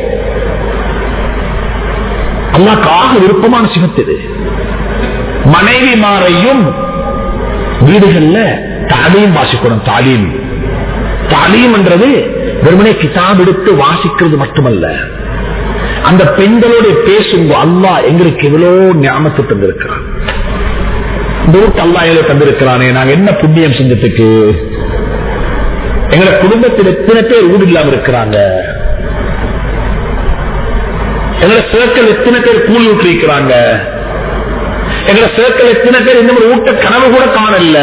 அல்லாக்காக விருப்பமான சிவத்தது மனைவி மாறையும் வீடுகள்ல தாலீம் வாசிக்கணும் தாலீம் தாலீம் என்றது வெறுமனே கிதாப் எடுத்து வாசிக்கிறது மட்டுமல்ல அந்த பெண்களோட பேசுங்க அல்லா எங்களுக்கு எவ்வளவு ஞாபகத்தை தந்திருக்கிறான் இந்த வீட்டு அல்லா எவ்வளவு தந்திருக்கிறானே நாங்க என்ன புண்ணியம் செஞ்சதுக்கு எங்களை குடும்பத்தில் எத்தனை பேர் வீடு இல்லாம இருக்கிறாங்க எங்களை சேர்க்கல் எத்தனை பேர் கூலி விட்டுருக்கிறாங்க எங்களை சேர்க்கல் எத்தனை பேர் இந்த ஒரு ஊட்ட கனவு கூட காணல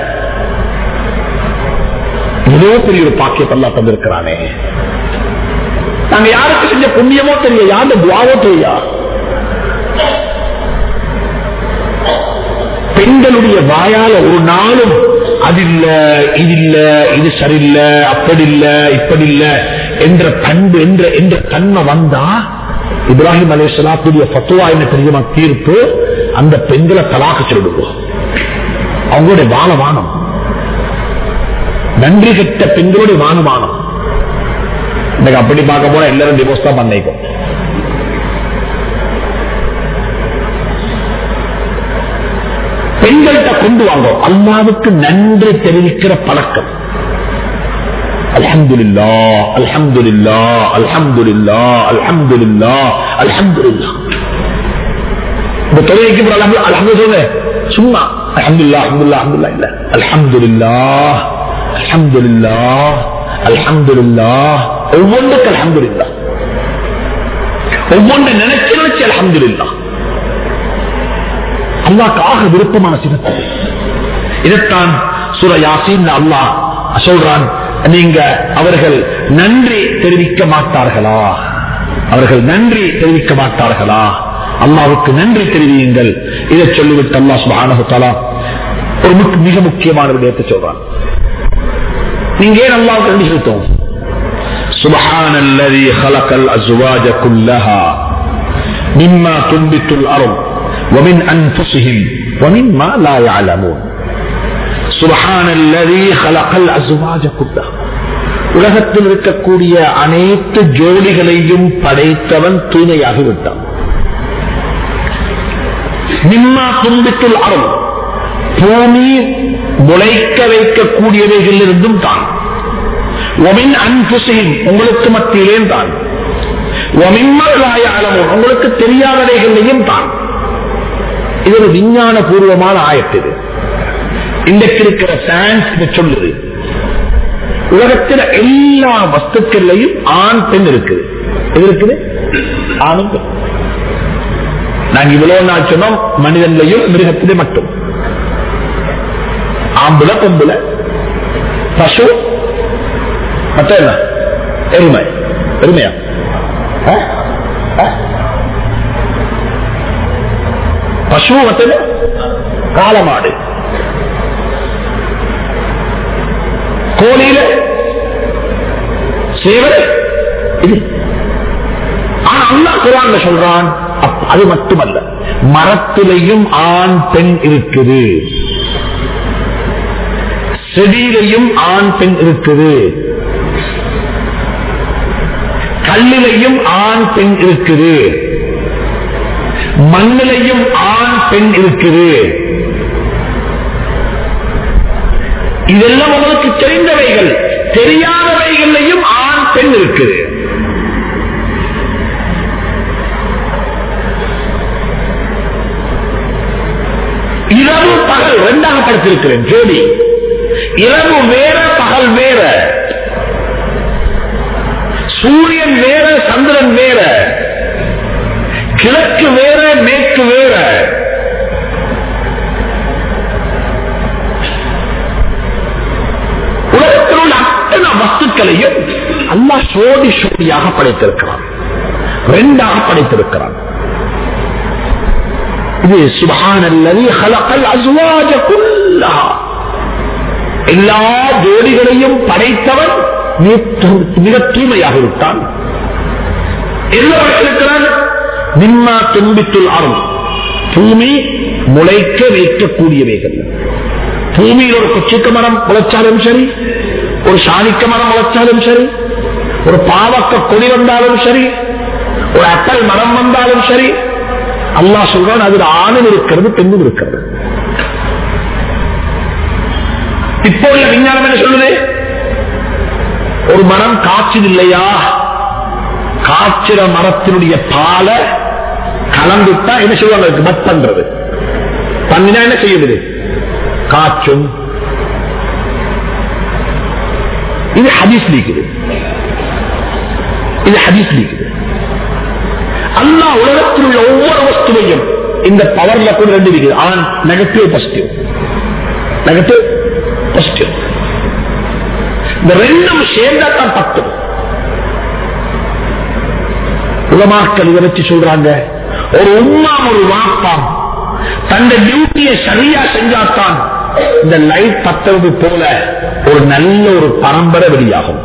இவ்வளவு பெரிய ஒரு பாக்கியத்தை எல்லாம் தந்திருக்கிறானே நாங்க யாருக்கு செஞ்ச புண்ணியமோ தெரிய யாரு துவாவோ தெரியா பெண்களுடைய வாயால ஒரு நாளும் அது இல்ல இது இல்ல இது சரியில்லை அப்படி இல்ல இப்படி இல்ல என்ற பண்பு என்ற என்ற தன்மை வந்தா இப்ராஹிம் அலேஸ்வலாத்துடைய பத்துவா என்ன தெரியுமா தீர்ப்பு அந்த பெண்களை தலாக்க சொல்லிடுவோம் அவங்களுடைய வானமானம் நன்றி கெட்ட பெண்களுடைய வானமானம் எனக்கு அப்படி பார்க்க போனா எல்லாரும் டிவோர்ஸ் தான் பண்ணிக்கும் பெண்கள்கிட்ட கொண்டு வாங்க அல்லாவுக்கு நன்றி தெரிவிக்கிற பழக்கம் அல்ஹம்துலில்லா அல்ஹம்துலில்லா அல்ஹம்துலில்லா அல்ஹம்துலில்லா அல்ஹம்துலில்லா இந்த தொழிலுக்கு அல்ஹம்து சொல்ல சும்மா அல்ஹம்துலில்லா அல்ஹம்துலில்லா அல்ஹம்துலில்லா இல்ல அல்ஹம்துலில்லா அல்ஹம்துலில்லா அல்ஹம்துலில்லா ஒவ்வொன்றுக்கு அல்ஹம்துலில்லா ஒவ்வொன்றை நினைச்சு நினைச்சு அல்ஹம்துலில்லா அல்லாக்காக விருப்பமான சின்னத்தை இதைத்தான் சுர யாசின் அல்லாஹ் சொல்றான் நீங்க அவர்கள் நன்றி தெரிவிக்க மாட்டார்களா அவர்கள் நன்றி தெரிவிக்க மாட்டார்களா அல்லாவுக்கு நன்றி தெரிவியுங்கள் இதை சொல்லிவிட்டு அல்லா சுபானகுத்தாலா ஒரு மிக முக்கியமான விடயத்தை சொல்றான் நீங்க ஏன் அல்லாவுக்கு நன்றி செலுத்தும் سبحان الذي خلق الأزواج كلها مما تنبت الأرض ومن أنفسهم ومما لا يعلمون سبحان الذي خلق الأزواج كلها உலகத்தில் இருக்கக்கூடிய அனைத்து ஜோடிகளையும் படைத்தவன் தூய்மையாகிவிட்டான் நிம்மா தும்பித்துள் அறம் பூமி முளைக்க வைக்கக்கூடியவைகளிலிருந்தும் தான் ஒமின் அன்புசையும் உங்களுக்கு மத்தியிலே தான் ஒமின்மலாய அளவும் உங்களுக்கு தெரியாதவைகளையும் தான் இது ஒரு விஞ்ஞான பூர்வமான ஆயத்து இது இன்றைக்கு இருக்கிற சயின்ஸ் இதை சொல்லுது உலகத்தில் எல்லா வஸ்துக்கள்லையும் ஆண் பெண் இருக்குது எது இருக்குது ஆணும் பெண் நாங்க இவ்வளவு நாள் சொன்னோம் மனிதன்லையும் மிருகத்திலே மட்டும் ஆம்புல பொம்புல பசு மற்ற என்ன எருமை எருமையா ஆ? ஆ? பசு மற்றது காலமாடு கோழியில சேவல் இது ஆனா அல்லா குரான்ல சொல்றான் அப்- அது மட்டுமல்ல மரத்திலையும் ஆண் பெண் இருக்குது செடியிலையும் ஆண் பெண் இருக்குது கல்லிலையும் ஆண் பெண் இருக்குது மண்ணிலையும் ஆண் பெண் இருக்குது இதெல்லாம் உங்களுக்கு தெரிந்தவைகள் தெரியாதவைகளையும் ஆண் பெண் இருக்குது இரவு பகல் இரண்டாக படுத்திருக்கிறேன் ஜோடி இரவு வேற பகல் வேற சூரியன் வேற சந்திரன் வேற கிழக்கு வேற மேற்கு வேற உலகத்தில் உள்ள அத்தனை வஸ்துக்களையும் அல்லாஹ் சோடி சோடியாக படைத்திருக்கிறான் ரெண்டாக படைத்திருக்கிறான் இது சுபஹானல்லதி ஹலகல் அஸ்வாஜ குல்லஹா எல்லா ஜோடிகளையும் படைத்தவன் மிக தூ- மிக தூய்மையாக விட்டான் என்ன படைத்திருக்கிறான் நிம்மா தும்பித்துள் அருள் பூமி முளைக்க வைக்கக்கூடியவைகள் பூமியில் ஒரு கொச்சிக்க மரம் முளைச்சாலும் சரி ஒரு சாணிக்க மரம் முளைச்சாலும் சரி ஒரு பாவக்க கொடி வந்தாலும் சரி ஒரு அப்பல் மரம் வந்தாலும் சரி அல்லாஹ் சொல்றான் அதில் ஆணும் இருக்கிறது பெண்ணும் இருக்கிறது இப்போ உள்ள விஞ்ஞானம் என்ன சொல்லுது ஒரு மரம் காய்ச்சல் இல்லையா காய்ச்சிற மரத்தினுடைய பாலை கலந்துட்டா என்ன செய்வாங்க அதுக்கு பட் பண்றது பண்ணினா என்ன செய்யுது காய்ச்சும் இது ஹதீஸ் லீக்குது இது ஹதீஸ் லீக்குது அல்லாஹ் உலகத்தில் உள்ள ஒவ்வொரு வஸ்துவையும் இந்த பவர்ல கூட ரெண்டு இருக்குது ஆன் நெகட்டிவ் பாசிட்டிவ் நெகட்டிவ் பாசிட்டிவ் இந்த ரெண்டும் சேர்ந்தா தான் பத்தும் உலமாக்கள் இதை வச்சு சொல்றாங்க ஒரு உம்மாம் ஒரு வாப்பாம் தந்த டியூட்டியை சரியா செஞ்சாத்தான் இந்த லைட் பத்தவது போல ஒரு நல்ல ஒரு பரம்பரை வெளியாகும்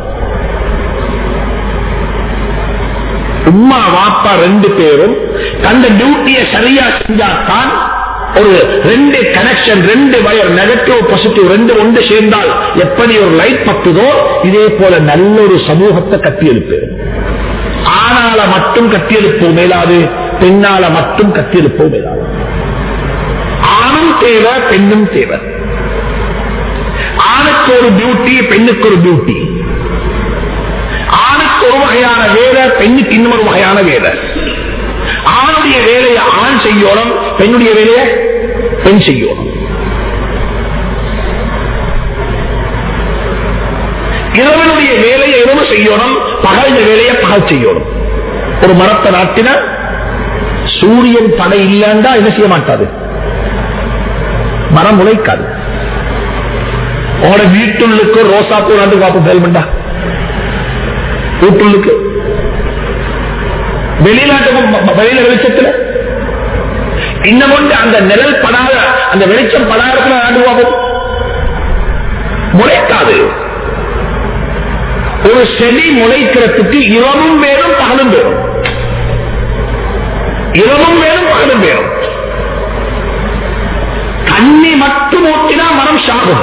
உம்மா வாப்பா ரெண்டு பேரும் தந்த டியூட்டியை சரியா செஞ்சாத்தான் ஒரு ரெண்டு கனெக்ஷன் ரெண்டு வயர் நெகட்டிவ் பாசிட்டிவ் ரெண்டு ஒன்று சேர்ந்தால் எப்படி ஒரு லைட் பத்துதோ இதே போல நல்ல ஒரு சமூகத்தை கட்டியெழுப்பேன் ஆனால மட்டும் கட்டியெழுப்போம் மேலாது பெண்ணால மட்டும் கட்டியெழுப்போம் மேலாது ஆணும் தேவை பெண்ணும் தேவை ஆணுக்கு ஒரு டியூட்டி பெண்ணுக்கு ஒரு டியூட்டி ஆணுக்கு ஒரு வகையான வேலை பெண்ணுக்கு இன்னொரு வகையான வேலை ஆணுடைய வேலையை ஆண் செய்யணும் பெண்ணுடைய வேலையை பெண் செய்யணும் இரவனுடைய வேலையை இரவு செய்யணும் பகல் வேலையை பகல் செய்யணும் ஒரு மரத்தை நாட்டின சூரியன் படை இல்லைண்டா என்ன செய்ய மாட்டாது மரம் முளைக்காது உங்களோட வீட்டுள்ளுக்கு ரோசா பூ நாட்டு காப்பு செயல்பண்டா வீட்டுள்ளுக்கு வெளிநாட்டுக்கும் வெளியில வெளிச்சத்துல இன்னும் ஒன்று அந்த நிழல் படாத அந்த வெளிச்சம் படாத நாடு பார்ப்போம் முளைக்காது ஒரு செடி முளைக்கிறதுக்கு இரவும் வேணும் பகலும் வேணும் இரவும் வேணும் பகலும் வேணும் தண்ணி மட்டும் ஊற்றினா மரம் சாகும்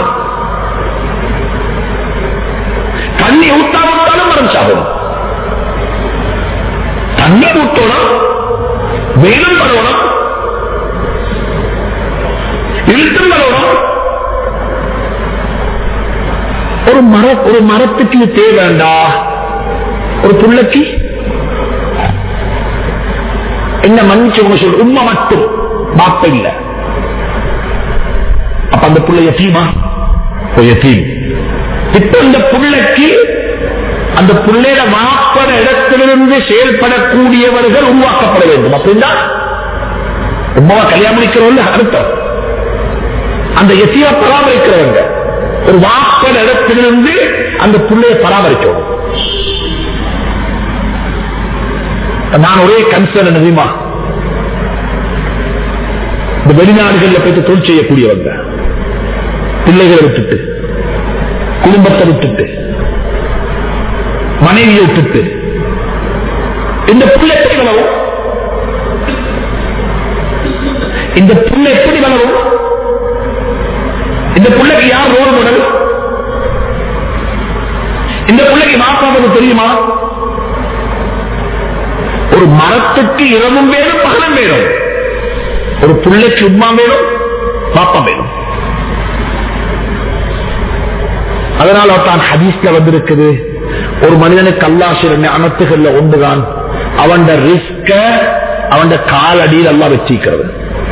தண்ணி ஊத்தாவிட்டாலும் மரம் சாகும் தண்ணி ஊட்டணும் வெயிலும் பரவணும் இழுத்தும் பரவணும் ஒரு மர ஒரு மரத்துக்கு இது தேவைண்டா ஒரு புள்ளைக்கு என்ன மன்னிச்சு உங்க சொல்ற உண்மை மட்டும் பாப்ப இல்ல அப்ப அந்த புள்ள எத்தீமா எத்தீம் இப்ப இந்த புள்ளைக்கு அந்த புள்ளையில மாப்பட இடத்திலிருந்து செயல்படக்கூடியவர்கள் உருவாக்கப்பட வேண்டும் அப்படின்னா உமாவா கல்யாணம் முடிக்கிறவங்க அர்த்தம் அந்த எத்தியா பராமரிக்கிறவங்க ஒரு வாப்பட இடத்திலிருந்து அந்த புள்ளைய பராமரிக்கணும் நான் ஒரே கன்சர்ன் தெரியுமா இந்த வெளிநாடுகளில் போயிட்டு தொழில் செய்யக்கூடியவங்க பிள்ளைகளை விட்டுட்டு குடும்பத்தை விட்டுட்டு மனைவியை விட்டுட்டு இந்த புள்ள எப்படி வளரும் இந்த புள்ள எப்படி வளரும் இந்த புள்ளைக்கு யார் ரோல் மாடல் இந்த பிள்ளைக்கு மாப்பாவது தெரியுமா ஒரு மரத்துக்கு இரவும் வேணும் பகலும் வேணும் ஒரு பிள்ளைக்கு உமா வேணும் பாப்பா வேணும் அதனால தான் ஹதீஸ்ல வந்திருக்குது ஒரு மனிதனுக்கு அல்லா சில அனத்துகள்ல ஒன்றுதான் அவன் ரிஸ்க அவன் காலடியில் எல்லாம் வச்சிக்கிறது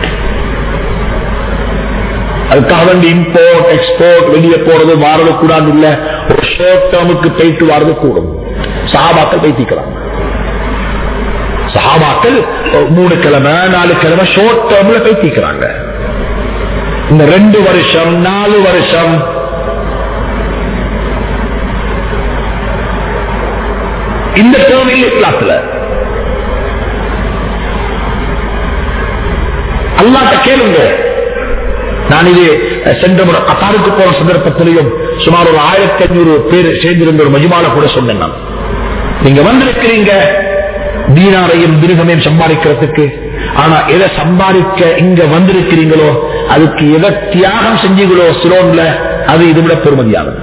அதுக்காக வேண்டி இம்போர்ட் எக்ஸ்போர்ட் வெளியே போறது வாரது கூடாது இல்ல ஒரு ஷோர்ட் டேர்முக்கு போயிட்டு வாரது கூடும் சஹாபாக்கள் பேசிக்கிறாங்க சஹாபாக்கள் மூணு கிழமை நாலு கிழமை ஷோர்ட் டேர்ம்ல பேசிக்கிறாங்க இந்த ரெண்டு வருஷம் நாலு வருஷம் இந்த டேர்மில் இஸ்லாத்துல அல்லாட்ட கேளுங்க நான் இது சென்ற முறை கத்தாருக்கு போன சந்தர்ப்பத்திலையும் சுமார் ஒரு ஆயிரத்தி ஐநூறு பேர் சேர்ந்திருந்த ஒரு மஜிமால கூட சொன்னேன் நான் நீங்க வந்திருக்கிறீங்க தீனாரையும் திருகமையும் சம்பாதிக்கிறதுக்கு ஆனா எதை சம்பாதிக்க இங்க வந்திருக்கிறீங்களோ அதுக்கு எதை தியாகம் செஞ்சீங்களோ சிலோன்ல அது இதை விட பெருமதியாகும்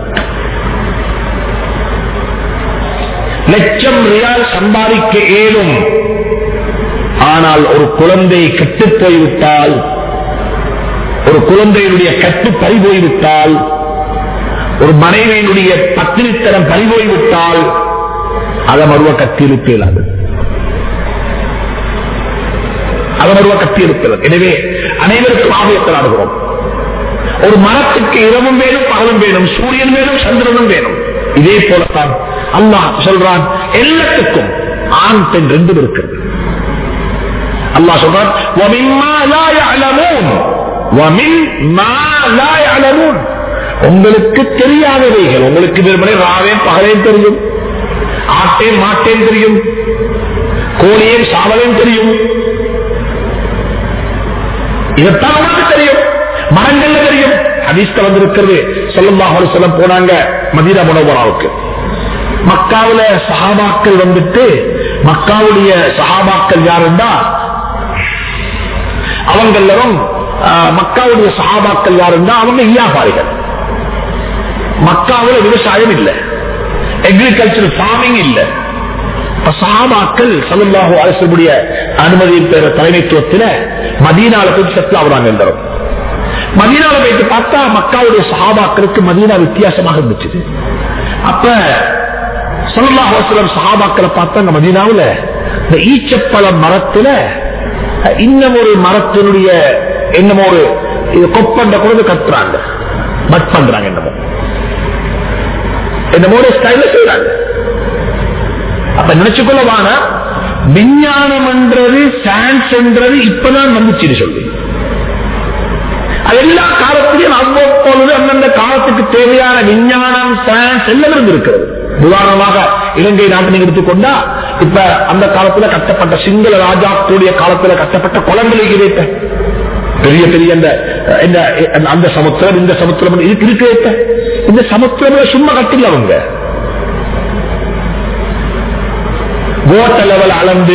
லட்சம் ரியால் சம்பாதிக்க ஏதும் ஆனால் ஒரு குழந்தை கெட்டு போய்விட்டால் ஒரு குழந்தையினுடைய கட்டு பறிபோய்விட்டால் ஒரு மனைவியினுடைய பத்திரித்தனம் பறிபோய்விட்டால் அதை மறுவ கத்தி இருப்பேலாது அதை மறுவ கத்தி இருக்கிறது எனவே அனைவருக்கும் ஆபயத்தில் ஆடுகிறோம் ஒரு மரத்துக்கு இரவும் வேணும் பகலும் வேணும் சூரியன் வேணும் சந்திரனும் வேணும் இதே போலத்தான் அல்லாஹ் சொல்றான் எல்லாத்துக்கும் ஆண் பெண் ரெண்டும் இருக்கிறது அல்லாஹ் சொல்றான் وَمِمَّا لَا يَعْلَمُونَ وَمِمَّا لَا يَعْلَمُونَ உங்களுக்கு தெரியாதவைகள் உங்களுக்கு வெறுமனே ராவேன் பகலேன் தெரியும் ஆட்டேன் மாட்டேன் தெரியும் கோழியேன் சாவலேன் தெரியும் இதைத்தான் உங்களுக்கு தெரியும் மரங்கள்ல தெரியும் ஹதீஸ்ல வந்திருக்கிறது சொல்லல்லாஹு அலைஹி வஸல்லம் போனாங்க மதீனா முனவராவுக்கு மக்காவுல சஹாபாக்கள் வந்துட்டு மக்காவுடைய சஹாபாக்கள் யாருன்னா அவங்க எல்லாரும் ஆஹ், மக்காவுடைய சஹாபாக்கள் யாருன்னா அவங்க வியாபாரிகள் மக்காவுல விவசாயம் இல்லை அக்ரிகல்ச்சர் ஃபார்மிங் இல்லை இப்ப சஹாபாக்கள் சல்லல்லாஹு அலிசனுடைய அனுமதி பெற தலைமைத்துவத்தில் மதீனால போய் செட்டில் ஆகுறாங்க எல்லாரும் மதீனால போயிட்டு பார்த்தா மக்காவுடைய சஹாபாக்களுக்கு மதீனா வித்தியாசமாக இருந்துச்சு அப்ப சல்லல்லாஹு அலைஹி வஸல்லம் சஹாபாக்களை பார்த்தாங்க மதீனாவுல இந்த ஈச்சப்பழ மரத்துல அஹ், இன்னும் ஒரு மரத்தினுடைய என்னமோ ஒரு இது கொப்பண்ட கூட கட்டுறாங்க பட் பண்றாங்க என்னமோ என்னமோ ஒரு ஸ்டைல செய்யறாங்க அப்ப நினைச்சுக்கொள்ள வானா விஞ்ஞானம் என்றது சயின்ஸ் என்றது இப்பதான் வந்துச்சு சொல்லி அது எல்லா காலத்திலையும் அவ்வப்பொழுது அந்தந்த காலத்துக்கு தேவையான விஞ்ஞானம் சயின்ஸ் எல்லாம் இருந்திருக்கிறது உதாரணமாக இலங்கை நாட்டை நீங்க எடுத்துக்கொண்டா இப்ப அந்த காலத்துல கட்டப்பட்ட சிங்கள ராஜாக்களுடைய காலத்துல கட்டப்பட்ட குளங்களை கிடைத்த பெரிய பெரிய அந்த இந்த- அந்த சமுத்திரம் இந்த சமுத்திரம் இதுக்கு இருக்கு இப்ப. இந்த சமுத்திரம் சும்மா கட்டில அவங்க கோட்ட லெவல் அளந்து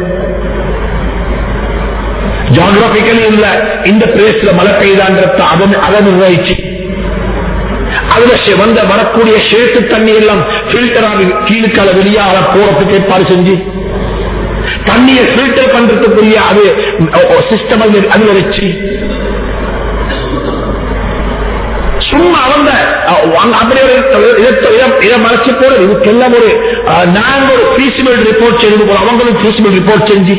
ஜியோகிராபிக்கலி இல்ல இந்த பிளேஸ்ல மழை பெய்தான்றத அதன் அதை நிர்ணயிச்சு அதுல ஷே- வந்த வரக்கூடிய சேட்டு தண்ணி எல்லாம் பில்டர் ஆகி கீழுக்கால வெளியால போறதுக்கு ஏற்பாடு செஞ்சு தண்ணியை பில்டர் பண்றதுக்குரிய அது சிஸ்டம் அதுல வச்சு சும்மா அவங்க அஹ், அங்க அப்படி ஒரு இடத்தை- இடம் இடம் மறைச்சு போறது இதுக்கெல்லாம் ஒரு அஹ், நாங்க ஒரு ஃபீசிபிள் ரிப்போர்ட் செய்து போறோம் அவங்களும் ஃபீசிபிள் ரிப்போர்ட் செஞ்சு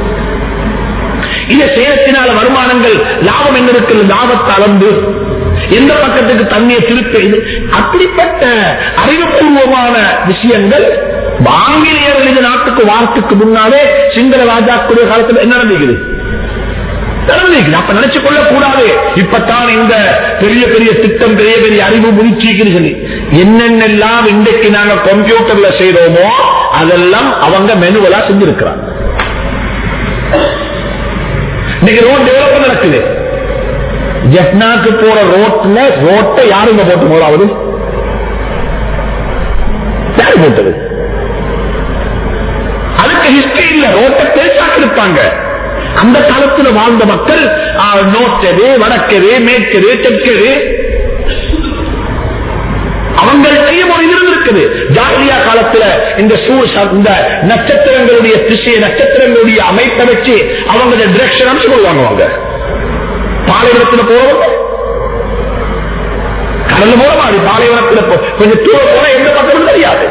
இதை செய்யத்தினால வருமானங்கள் லாபம் என்ன இருக்கு லாபத்தை அளந்து எந்த பக்கத்துக்கு தண்ணியை திருப்ப இது அப்படிப்பட்ட அறிவுபூர்வமான விஷயங்கள் ஆங்கிலேயர்கள் இந்த நாட்டுக்கு வாரத்துக்கு முன்னாலே சிங்கள ராஜாக்குடைய காலத்தில் என்ன நடந்திருக்குது நடந்திருக்குது அப்ப நினைச்சு கொள்ள கூடாது இப்பத்தான் இந்த பெரிய பெரிய திட்டம் பெரிய பெரிய அறிவு முயற்சிக்குன்னு சொல்லி என்னென்னலாம் இன்றைக்கு நாங்க கம்ப்யூட்டர்ல செய்றோமோ அதெல்லாம் அவங்க மெனுவலா செஞ்சிருக்கிறாங்க இன்னைக்கு ரோட் டெவலப் நடக்குது ஜெப்னாக்கு போற ரோட்ல ரோட்டை யாருங்க போட்டு போறாவது யாரு போட்டது அதுக்கு ஹிஸ்டரி இல்ல ரோட்டை பேசாக்கி இருப்பாங்க அந்த காலத்துல வாழ்ந்த மக்கள் ஆ, நோக்கது வடக்கது மேற்கது தெற்கது அவங்கள்ட்டையும் ஒரு இது இருக்குது ஜாகிரியா காலத்துல இந்த சூழ் இந்த நட்சத்திரங்களுடைய திசையை நட்சத்திரங்களுடைய அமைப்பை வச்சு அவங்க டிரெக்ஷன் அனுப்பிச்சு கொள்வாங்க அவங்க பாலைவனத்துல போறவங்க கடல் மூலமா அது பாலைவனத்துல போ- கொஞ்சம் தூரம் போனா எந்த பக்கமும் தெரியாது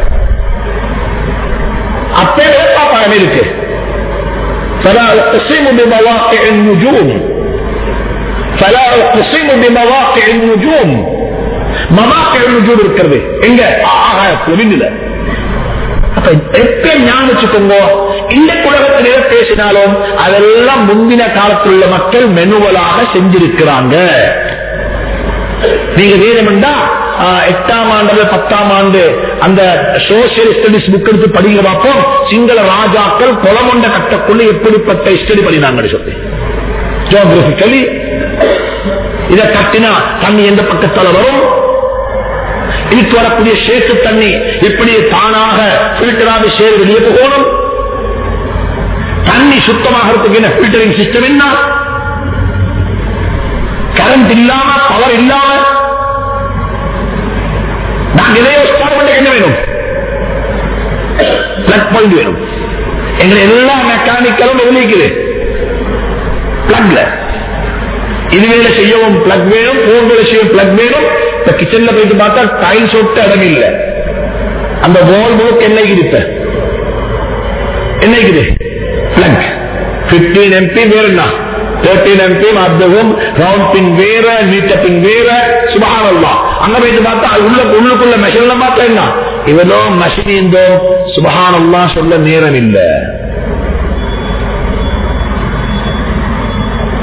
அப்பே பாப்பாங்க இருக்கு فلا أقسم بمواقع النجوم فلا أقسم بمواقع النجوم மவாக்கிய நுஜூம் இருக்கிறது எங்க ஆ- ஆகாயத்துல விண்ணுல அப்ப எப்ப ஞாபகம் வச்சுக்கோங்க இந்த உலகத்திலே பேசினாலும் அதெல்லாம் முந்தின காலத்தில் உள்ள மக்கள் மெனுவலாக செஞ்சிருக்கிறாங்க நீங்க வேணுமெண்டா ஆஹ், எட்டாம் ஆண்டு பத்தாம் ஆண்டு அந்த சோசியல் ஸ்டடிஸ் புக் எடுத்து படிக்க பார்ப்போம் சிங்கள ராஜாக்கள் கொலமொண்ட கட்டக்குள்ள எப்படிப்பட்ட ஸ்டடி பண்ணினாங்கன்னு சொல்லி ஜியோகிரபிக்கலி இதை கட்டினா தண்ணி எந்த பக்கத்தால வரும் இதுக்கு வரக்கூடிய சேத்து தண்ணி எப்படி தானாக பில்டராக சேர் வெளியே போகணும் தண்ணி சுத்தமாகிறதுக்கு என்ன பில்டரிங் சிஸ்டம் என்ன கரண்ட் இல்லாம பவர் இல்லாம நாங்க இதையோ ஸ்டார்ட் பண்ண என்ன வேணும் பிளக் பாயிண்ட் வேணும் எங்களை எல்லா மெக்கானிக்கலும் வெளியிக்குது பிளக்ல இது வேலை செய்யவும் பிளக் வேணும் போன் வேலை செய்யவும் பிளக் வேணும் இப்ப கிச்சன்ல போயிட்டு பார்த்தா டைல்ஸ் ஒட்ட இடம் இல்ல அந்த வால் முழுக்க என்ன இருப்ப என்ன இருக்குது பிளக் பிப்டீன் எம்பி வேற என்ன தேர்ட்டீன் எம்பி மத்தகம் ரவுண்ட் பின் வேற நீட்ட பின் வேற சுபகானல்லா அங்க போயிட்டு பார்த்தா அது உள்ள உள்ளுக்குள்ள மெஷின்ல பார்த்தா என்ன இவனோ மஷின் இருந்தோம் சுபகானல்லா சொல்ல நேரம் இல்லை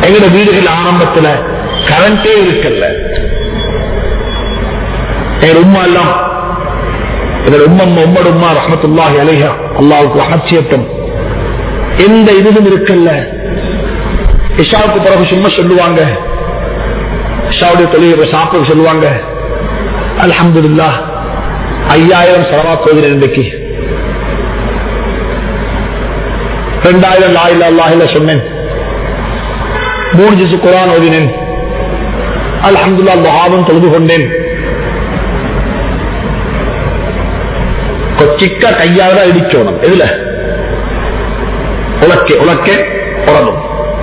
எங்கட வீடுகள் ஆரம்பத்துல கரண்டே இருக்கல்ல எங்க உம்மா எல்லாம் எங்க உம்மம்மா உம்மட உம்மா ரஹமத்துல்லாஹி அலைஹா அல்லாவுக்கு ரஹச்சியத்தம் எந்த இதுவும் இருக்கல்ல இஷாவுக்கு பிறகு சும்மா சொல்லுவாங்க இஷாவுடைய தொழிலை சாப்பிட சொல்லுவாங்க அல்ஹம்துலில்லாஹ் ஐயாயிரம் செலவா போகிறேன் இன்றைக்கு ரெண்டாயிரம் லாயில அல்லாஹில சொன்னேன் மூணு ஜிசு குரான் ஓதினேன் அல்ஹம்துல்லா துஹாவும் தொழுது கொண்டேன் கொச்சிக்க கையால இடிச்சோணும் எதுல உலக்கே உலக்கே உறணும்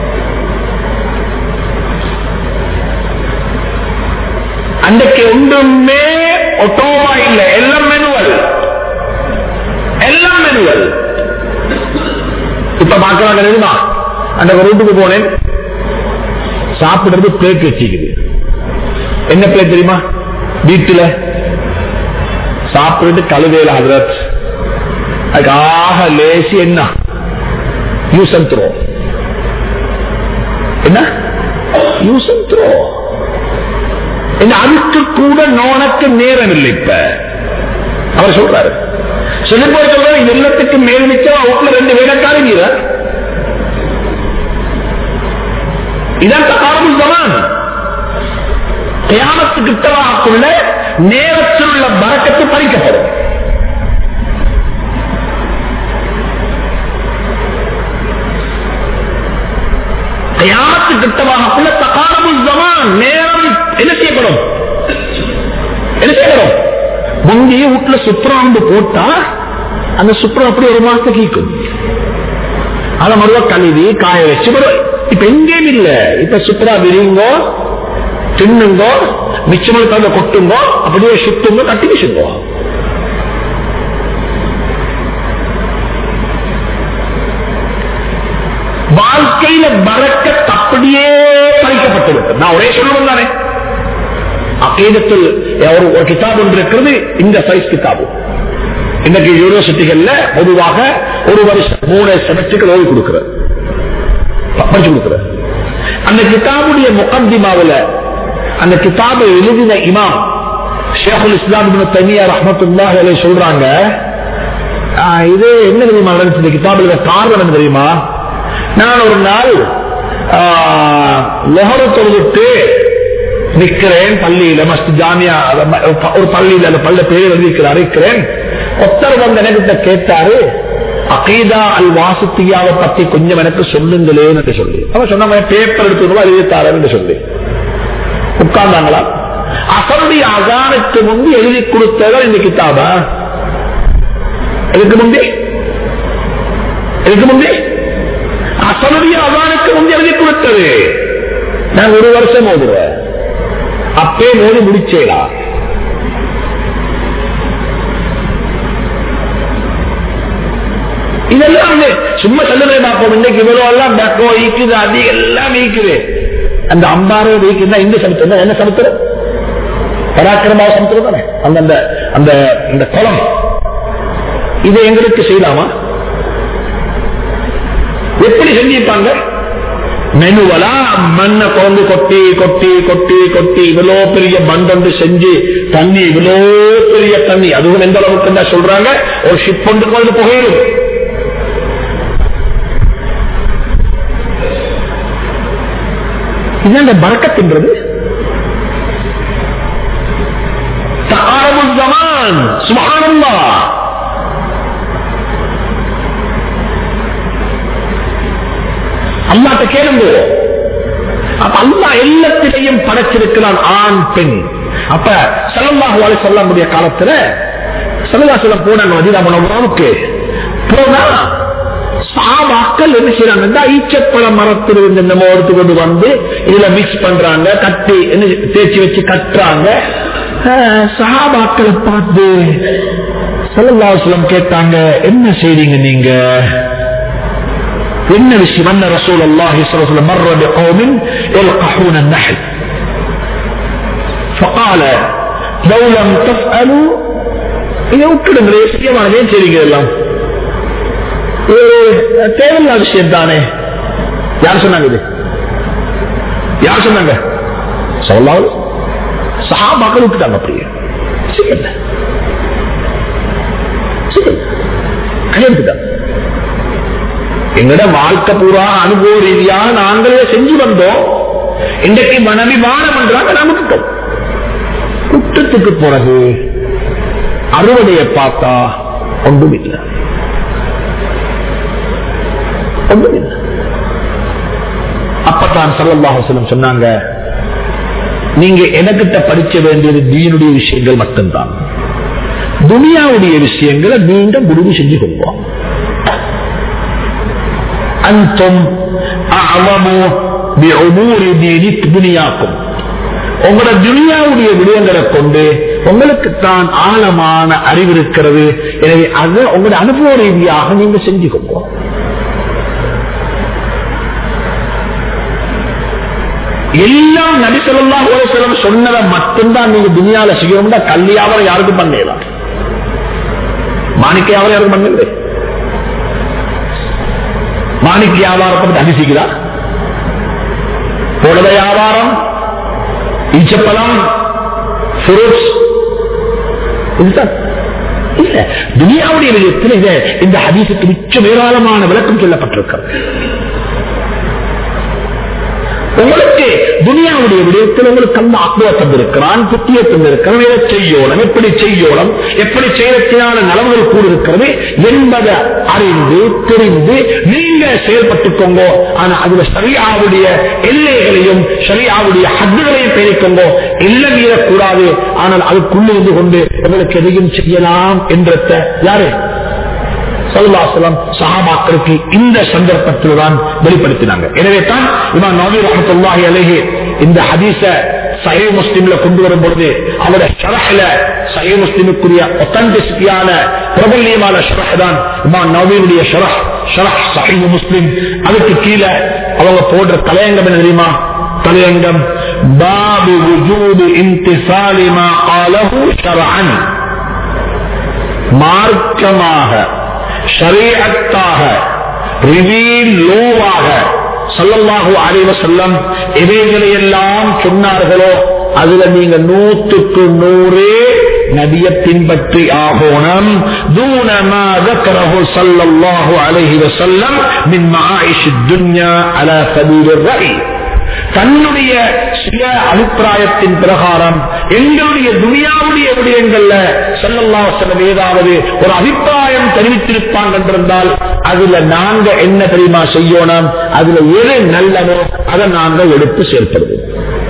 அன்றைக்கு ஒன்றுமே ஒட்டோமா இல்ல எல்லாம் மெனுவல் எல்லாம் மெனுவல் இப்ப பாக்குறாங்க தெரியுமா அந்த ரூட்டுக்கு போனேன் சாப்பிடுறது பிளேட் வச்சுக்குது என்ன பிளேட் தெரியுமா வீட்டுல சாப்பிட்டு கழுவேல ஹதரத் அதுக்காக லேசி என்ன யூஸ் அண்ட் த்ரோ என்ன யூஸ் அண்ட் த்ரோ என்ன அதுக்கு கூட நோனக்கு நேரம் இல்லை இப்ப அவர் சொல்றாரு சொல்லி போய் சொல்றாரு எல்லாத்துக்கு மேல் மிச்சம் அவுட்ல ரெண்டு வேலைக்காரங்க இதான் தகாரமுல் ஜமான் கியாமத்து கிட்டவாக்குள்ள நேரத்தில் உள்ள பறக்கத்து பறிக்கப்படும் கியாமத்து கிட்டவாக்குள்ள தகாரமுல் ஜமான் நேரம் என்ன செய்யப்படும் என்ன செய்யப்படும் முந்தைய வீட்டுல சுப்ராண்டு போட்டா அந்த சுப்ரம் அப்படி ஒரு மாசத்துக்கு ஈக்கும் அதை மறுவா கழுவி காய வச்சு வரும் இப்ப எங்கேயும் இல்ல இப்ப சுப்ரா விரிங்கோ தின்னுங்கோ மிச்சமல் தந்த கொட்டுங்கோ அப்படியே சுத்துங்க கட்டி வீசுங்கோ வாழ்க்கையில பறக்க அப்படியே பறிக்கப்பட்டிருக்கு நான் ஒரே சொல்லுவேன் தானே அகீதத்தில் ஒரு ஒரு கிதாப் ஒன்று இருக்கிறது இந்த சைஸ் கிதாபு இன்னைக்கு யூனிவர்சிட்டிகள்ல பொதுவாக ஒரு வருஷம் மூணு செமஸ்டருக்கு ஓய்வு கொடுக்கிறது படிச்சு கொடுக்கிற அந்த கிதாபுடைய முகந்திமாவில் அந்த கிதாபை எழுதின இமாம் ஷேகுல் இஸ்லாம் தனியா ரஹமத்துல்லா சொல்றாங்க இது என்ன தெரியுமா நடந்துச்சு இந்த கிதாபுல காரணம் என்ன தெரியுமா நான் ஒரு நாள் லொஹர தொழுதுட்டு நிக்கிறேன் பள்ளியில மஸ்து ஜாமியா ஒரு பள்ளியில அந்த பள்ள பேர் எழுதிக்கிறார் இருக்கிறேன் ஒருத்தர் வந்து எனக்கு கேட்டாரு அகீதா அல் வாசுத்தியாவை பத்தி கொஞ்சம் எனக்கு சொல்லுங்களேன் என்று சொல்லி அவன் சொன்ன பேப்பர் எடுத்து எழுதித்தாரன் என்று சொல்லி உட்கார்ந்தாங்களா அசருடைய அகானுக்கு முந்தி எழுதி கொடுத்தவர் இந்த கிதாபா எதுக்கு முந்தி எதுக்கு முந்தி அசருடைய அகானுக்கு முந்தி எழுதி கொடுத்தது நான் ஒரு வருஷம் ஓதுறேன் அப்பே மோதி முடிச்சேடா இதெல்லாம் வந்து சும்மா சொல்லுவே பார்ப்போம் இன்னைக்கு இவ்வளவு எல்லாம் டக்கோ ஈக்குது அது எல்லாம் ஈக்குது அந்த அம்பாரோ ஈக்குதா இந்த சமுத்திரம் என்ன சமுத்திரம் பராக்கிரமா சமுத்திரம் தானே அந்த அந்த அந்த இந்த குளம் இதை எங்களுக்கு செய்யலாமா எப்படி செஞ்சிருப்பாங்க மெனுவலா மண்ணை கொண்டு கொட்டி கொட்டி கொட்டி கொட்டி இவ்வளோ பெரிய பண்டொண்டு செஞ்சு தண்ணி இவ்வளோ பெரிய தண்ணி அதுவும் எந்த அளவுக்கு தான் சொல்றாங்க ஒரு ஷிப் கொண்டு கொண்டு புகையிடும் இதுதான் இந்த பறக்கத்தின்றது ஜமான் சுமானந்தா அல்லாட்ட கேளுங்க அப்ப அல்லா எல்லாத்திலையும் படைச்சிருக்கிறான் ஆண் பெண் அப்ப செல்லமாக சொல்ல முடிய காலத்துல செல்லா சொல்ல போனாங்க மதினா மனோராவுக்கு போனா சாபாக்கள் என்ன செய்யறாங்க ஈச்சப்பழ மரத்தில் இருந்து நம்ம எடுத்து கொண்டு வந்து இதுல மிக்ஸ் பண்றாங்க கட்டி தேய்ச்சி வச்சு கட்டுறாங்க சஹாபாக்களை பார்த்து சல்லல்லாஸ்லம் கேட்டாங்க என்ன செய்றீங்க நீங்க என்ன விஷயம் அன்ன ரசூல் அல்லாஹி ஸல்லல்லாஹு மர்ர بقوم يلقحون النحل فقال لو لم تفعلوا இதை விட்டுடுங்களே சத்தியமாக ஏன் செய்றீங்க எல்லாம் தேவையில்லாத விஷயம் தானே யார் சொன்னாங்க இது யார் சொன்னாங்க சொல்லாது சஹாபாக்கள் விட்டுட்டாங்க அப்படியே செய்யல கையெழுத்துட்டாங்க எங்கட வாழ்க்கை பூரா அனுபவ ரீதியா நாங்களே செஞ்சு வந்தோம் இன்றைக்கு மனைவி வானம் என்றாங்க நமக்கு குற்றத்துக்கு பிறகு அறுவடையை பார்த்தா ஒன்றும் இல்லை ஒன்றும் இல்லை அப்பத்தான் சல்லாஹலம் சொன்னாங்க நீங்க எனக்கிட்ட படிக்க வேண்டியது தீனுடைய விஷயங்கள் மட்டும்தான் துனியாவுடைய விஷயங்களை நீங்க முடிவு செஞ்சு கொள்வோம் அந்தம் அழமோ துனியாக்கும் உங்களோட துனியாவுடைய விடயங்களை கொண்டு உங்களுக்கு தான் ஆழமான அறிவு இருக்கிறது எனவே அதை உங்களோட அனுபவ ரீதியாக நீங்க செஞ்சு கொள்வோம் எல்லாம் நடிசலாம் ஒரு சொன்னதை மட்டும்தான் நீங்க துணியால செய்யணும்னா கல்யாணம் யாருக்கும் பண்ணலாம் மாணிக்க வியாபாரம் யாருக்கும் பண்ணல மாணிக்க வியாபாரத்தை பத்தி அதிசிக்கிறா புடவை வியாபாரம் ஈச்சப்பழம் ஃப்ரூட்ஸ் இதுதான் இல்ல துனியாவுடைய விதத்தில் இதை இந்த ஹதீசுக்கு மிச்சம் ஏராளமான விளக்கம் சொல்லப்பட்டிருக்கிறது உங்களுக்கு துனியாவுடைய விடயத்தில் உங்களுக்கு அந்த ஆத்மா தந்திருக்கிறான் புத்திய தந்திருக்கிறான் எதை செய்யோலம் எப்படி செய்யோலம் எப்படி செய்யறதுனால நலவுகள் கூட இருக்கிறது என்பதை அறிந்து தெரிந்து நீங்க செயல்பட்டுக்கோங்க ஆனா அதுல சரியாவுடைய எல்லைகளையும் சரியாவுடைய ஹத்துகளையும் பெருக்கோங்க எல்லை மீறக்கூடாது ஆனால் அதுக்குள்ளிருந்து கொண்டு உங்களுக்கு எதையும் செய்யலாம் என்ற யாரு சல்லாசலம் சஹாபாக்களுக்கு இந்த சந்தர்ப்பத்தில் தான் வெளிப்படுத்தினாங்க எனவே தான் இமாம் நபி ரஹமத்துல்லாஹி அலேஹி இந்த ஹதீஸ சஹி முஸ்லிம்ல கொண்டு வரும் பொழுது அவருடைய ஷரஹ்ல சஹி முஸ்லிமுக்குரிய ஒத்தன்டிசிட்டியான பிரபல்யமான ஷரஹ் தான் இமாம் நபியுடைய ஷரஹ் ஷரஹ் சஹி முஸ்லிம் அதுக்கு கீழே அவங்க போடுற தலையங்கம் என்ன தெரியுமா தலையங்கம் பாபு وجود امتثال ما قاله شرعا மார்க்கமாக ஷரீஅத்தாக ரிவீல் லோவாக சல்லல்லாஹு அலைவ செல்லம் இவைகளை எல்லாம் சொன்னார்களோ அதுல நீங்க நூற்றுக்கு நூறு நபிய பின்பற்றி ஆகோணம் தூணமாக சல்லல்லாஹு அலைஹி வசல்லம் மின் மாயிஷ் துன்யா அலா சபீல் ரை தன்னுடைய சில அபிப்பிராயத்தின் பிரகாரம் எங்களுடைய துனியாவுடைய விடயங்கள்ல செல்லல்லா செல்லம் ஏதாவது ஒரு அபிப்பிராயம் தெரிவித்திருப்பாங்க என்றிருந்தால் அதுல நாங்க என்ன தெரியுமா செய்யணும் அதுல எது நல்லதோ அதை நாங்க எடுத்து செயல்படுவோம்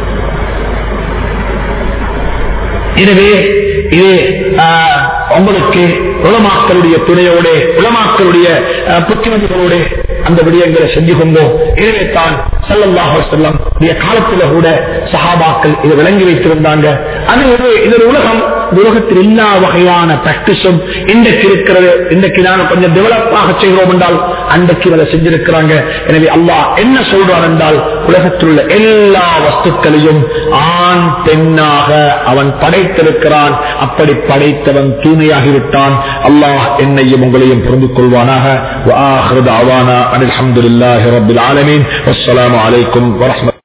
எனவே இது உங்களுக்கு உலமாக்களுடைய துணையோட உலமாக்களுடைய புத்திமதிகளோட அந்த விடயங்களை செஞ்சு கொண்டோம் எனவே தான் சல்லல்லாஹு செல்லம் காலத்துல கூட சஹாபாக்கள் இதை விளங்கி வைத்திருந்தாங்க அது ஒரு இது ஒரு உலகம் உலகத்தில் எல்லா வகையான பிராக்டிஸும் இன்றைக்கு இருக்கிறது இன்றைக்கு நாங்கள் கொஞ்சம் டெவலப் ஆக செய்கிறோம் என்றால் அன்றைக்கு அதை செஞ்சிருக்கிறாங்க எனவே அல்லாஹ் என்ன சொல்றான் என்றால் உலகத்தில் உள்ள எல்லா வஸ்துக்களையும் ஆண் பெண்ணாக அவன் படைத்திருக்கிறான் அப்படி படைத்தவன் தூய்மையாகிவிட்டான் அல்லாஹ் என்னையும் உங்களையும் புரிந்து கொள்வானாக அனில் அஹமதுல்லாஹி ரபில் ஆலமீன் அஸ்ஸலாமு அலைக்கும் வரஹ்மத்துல்லாஹி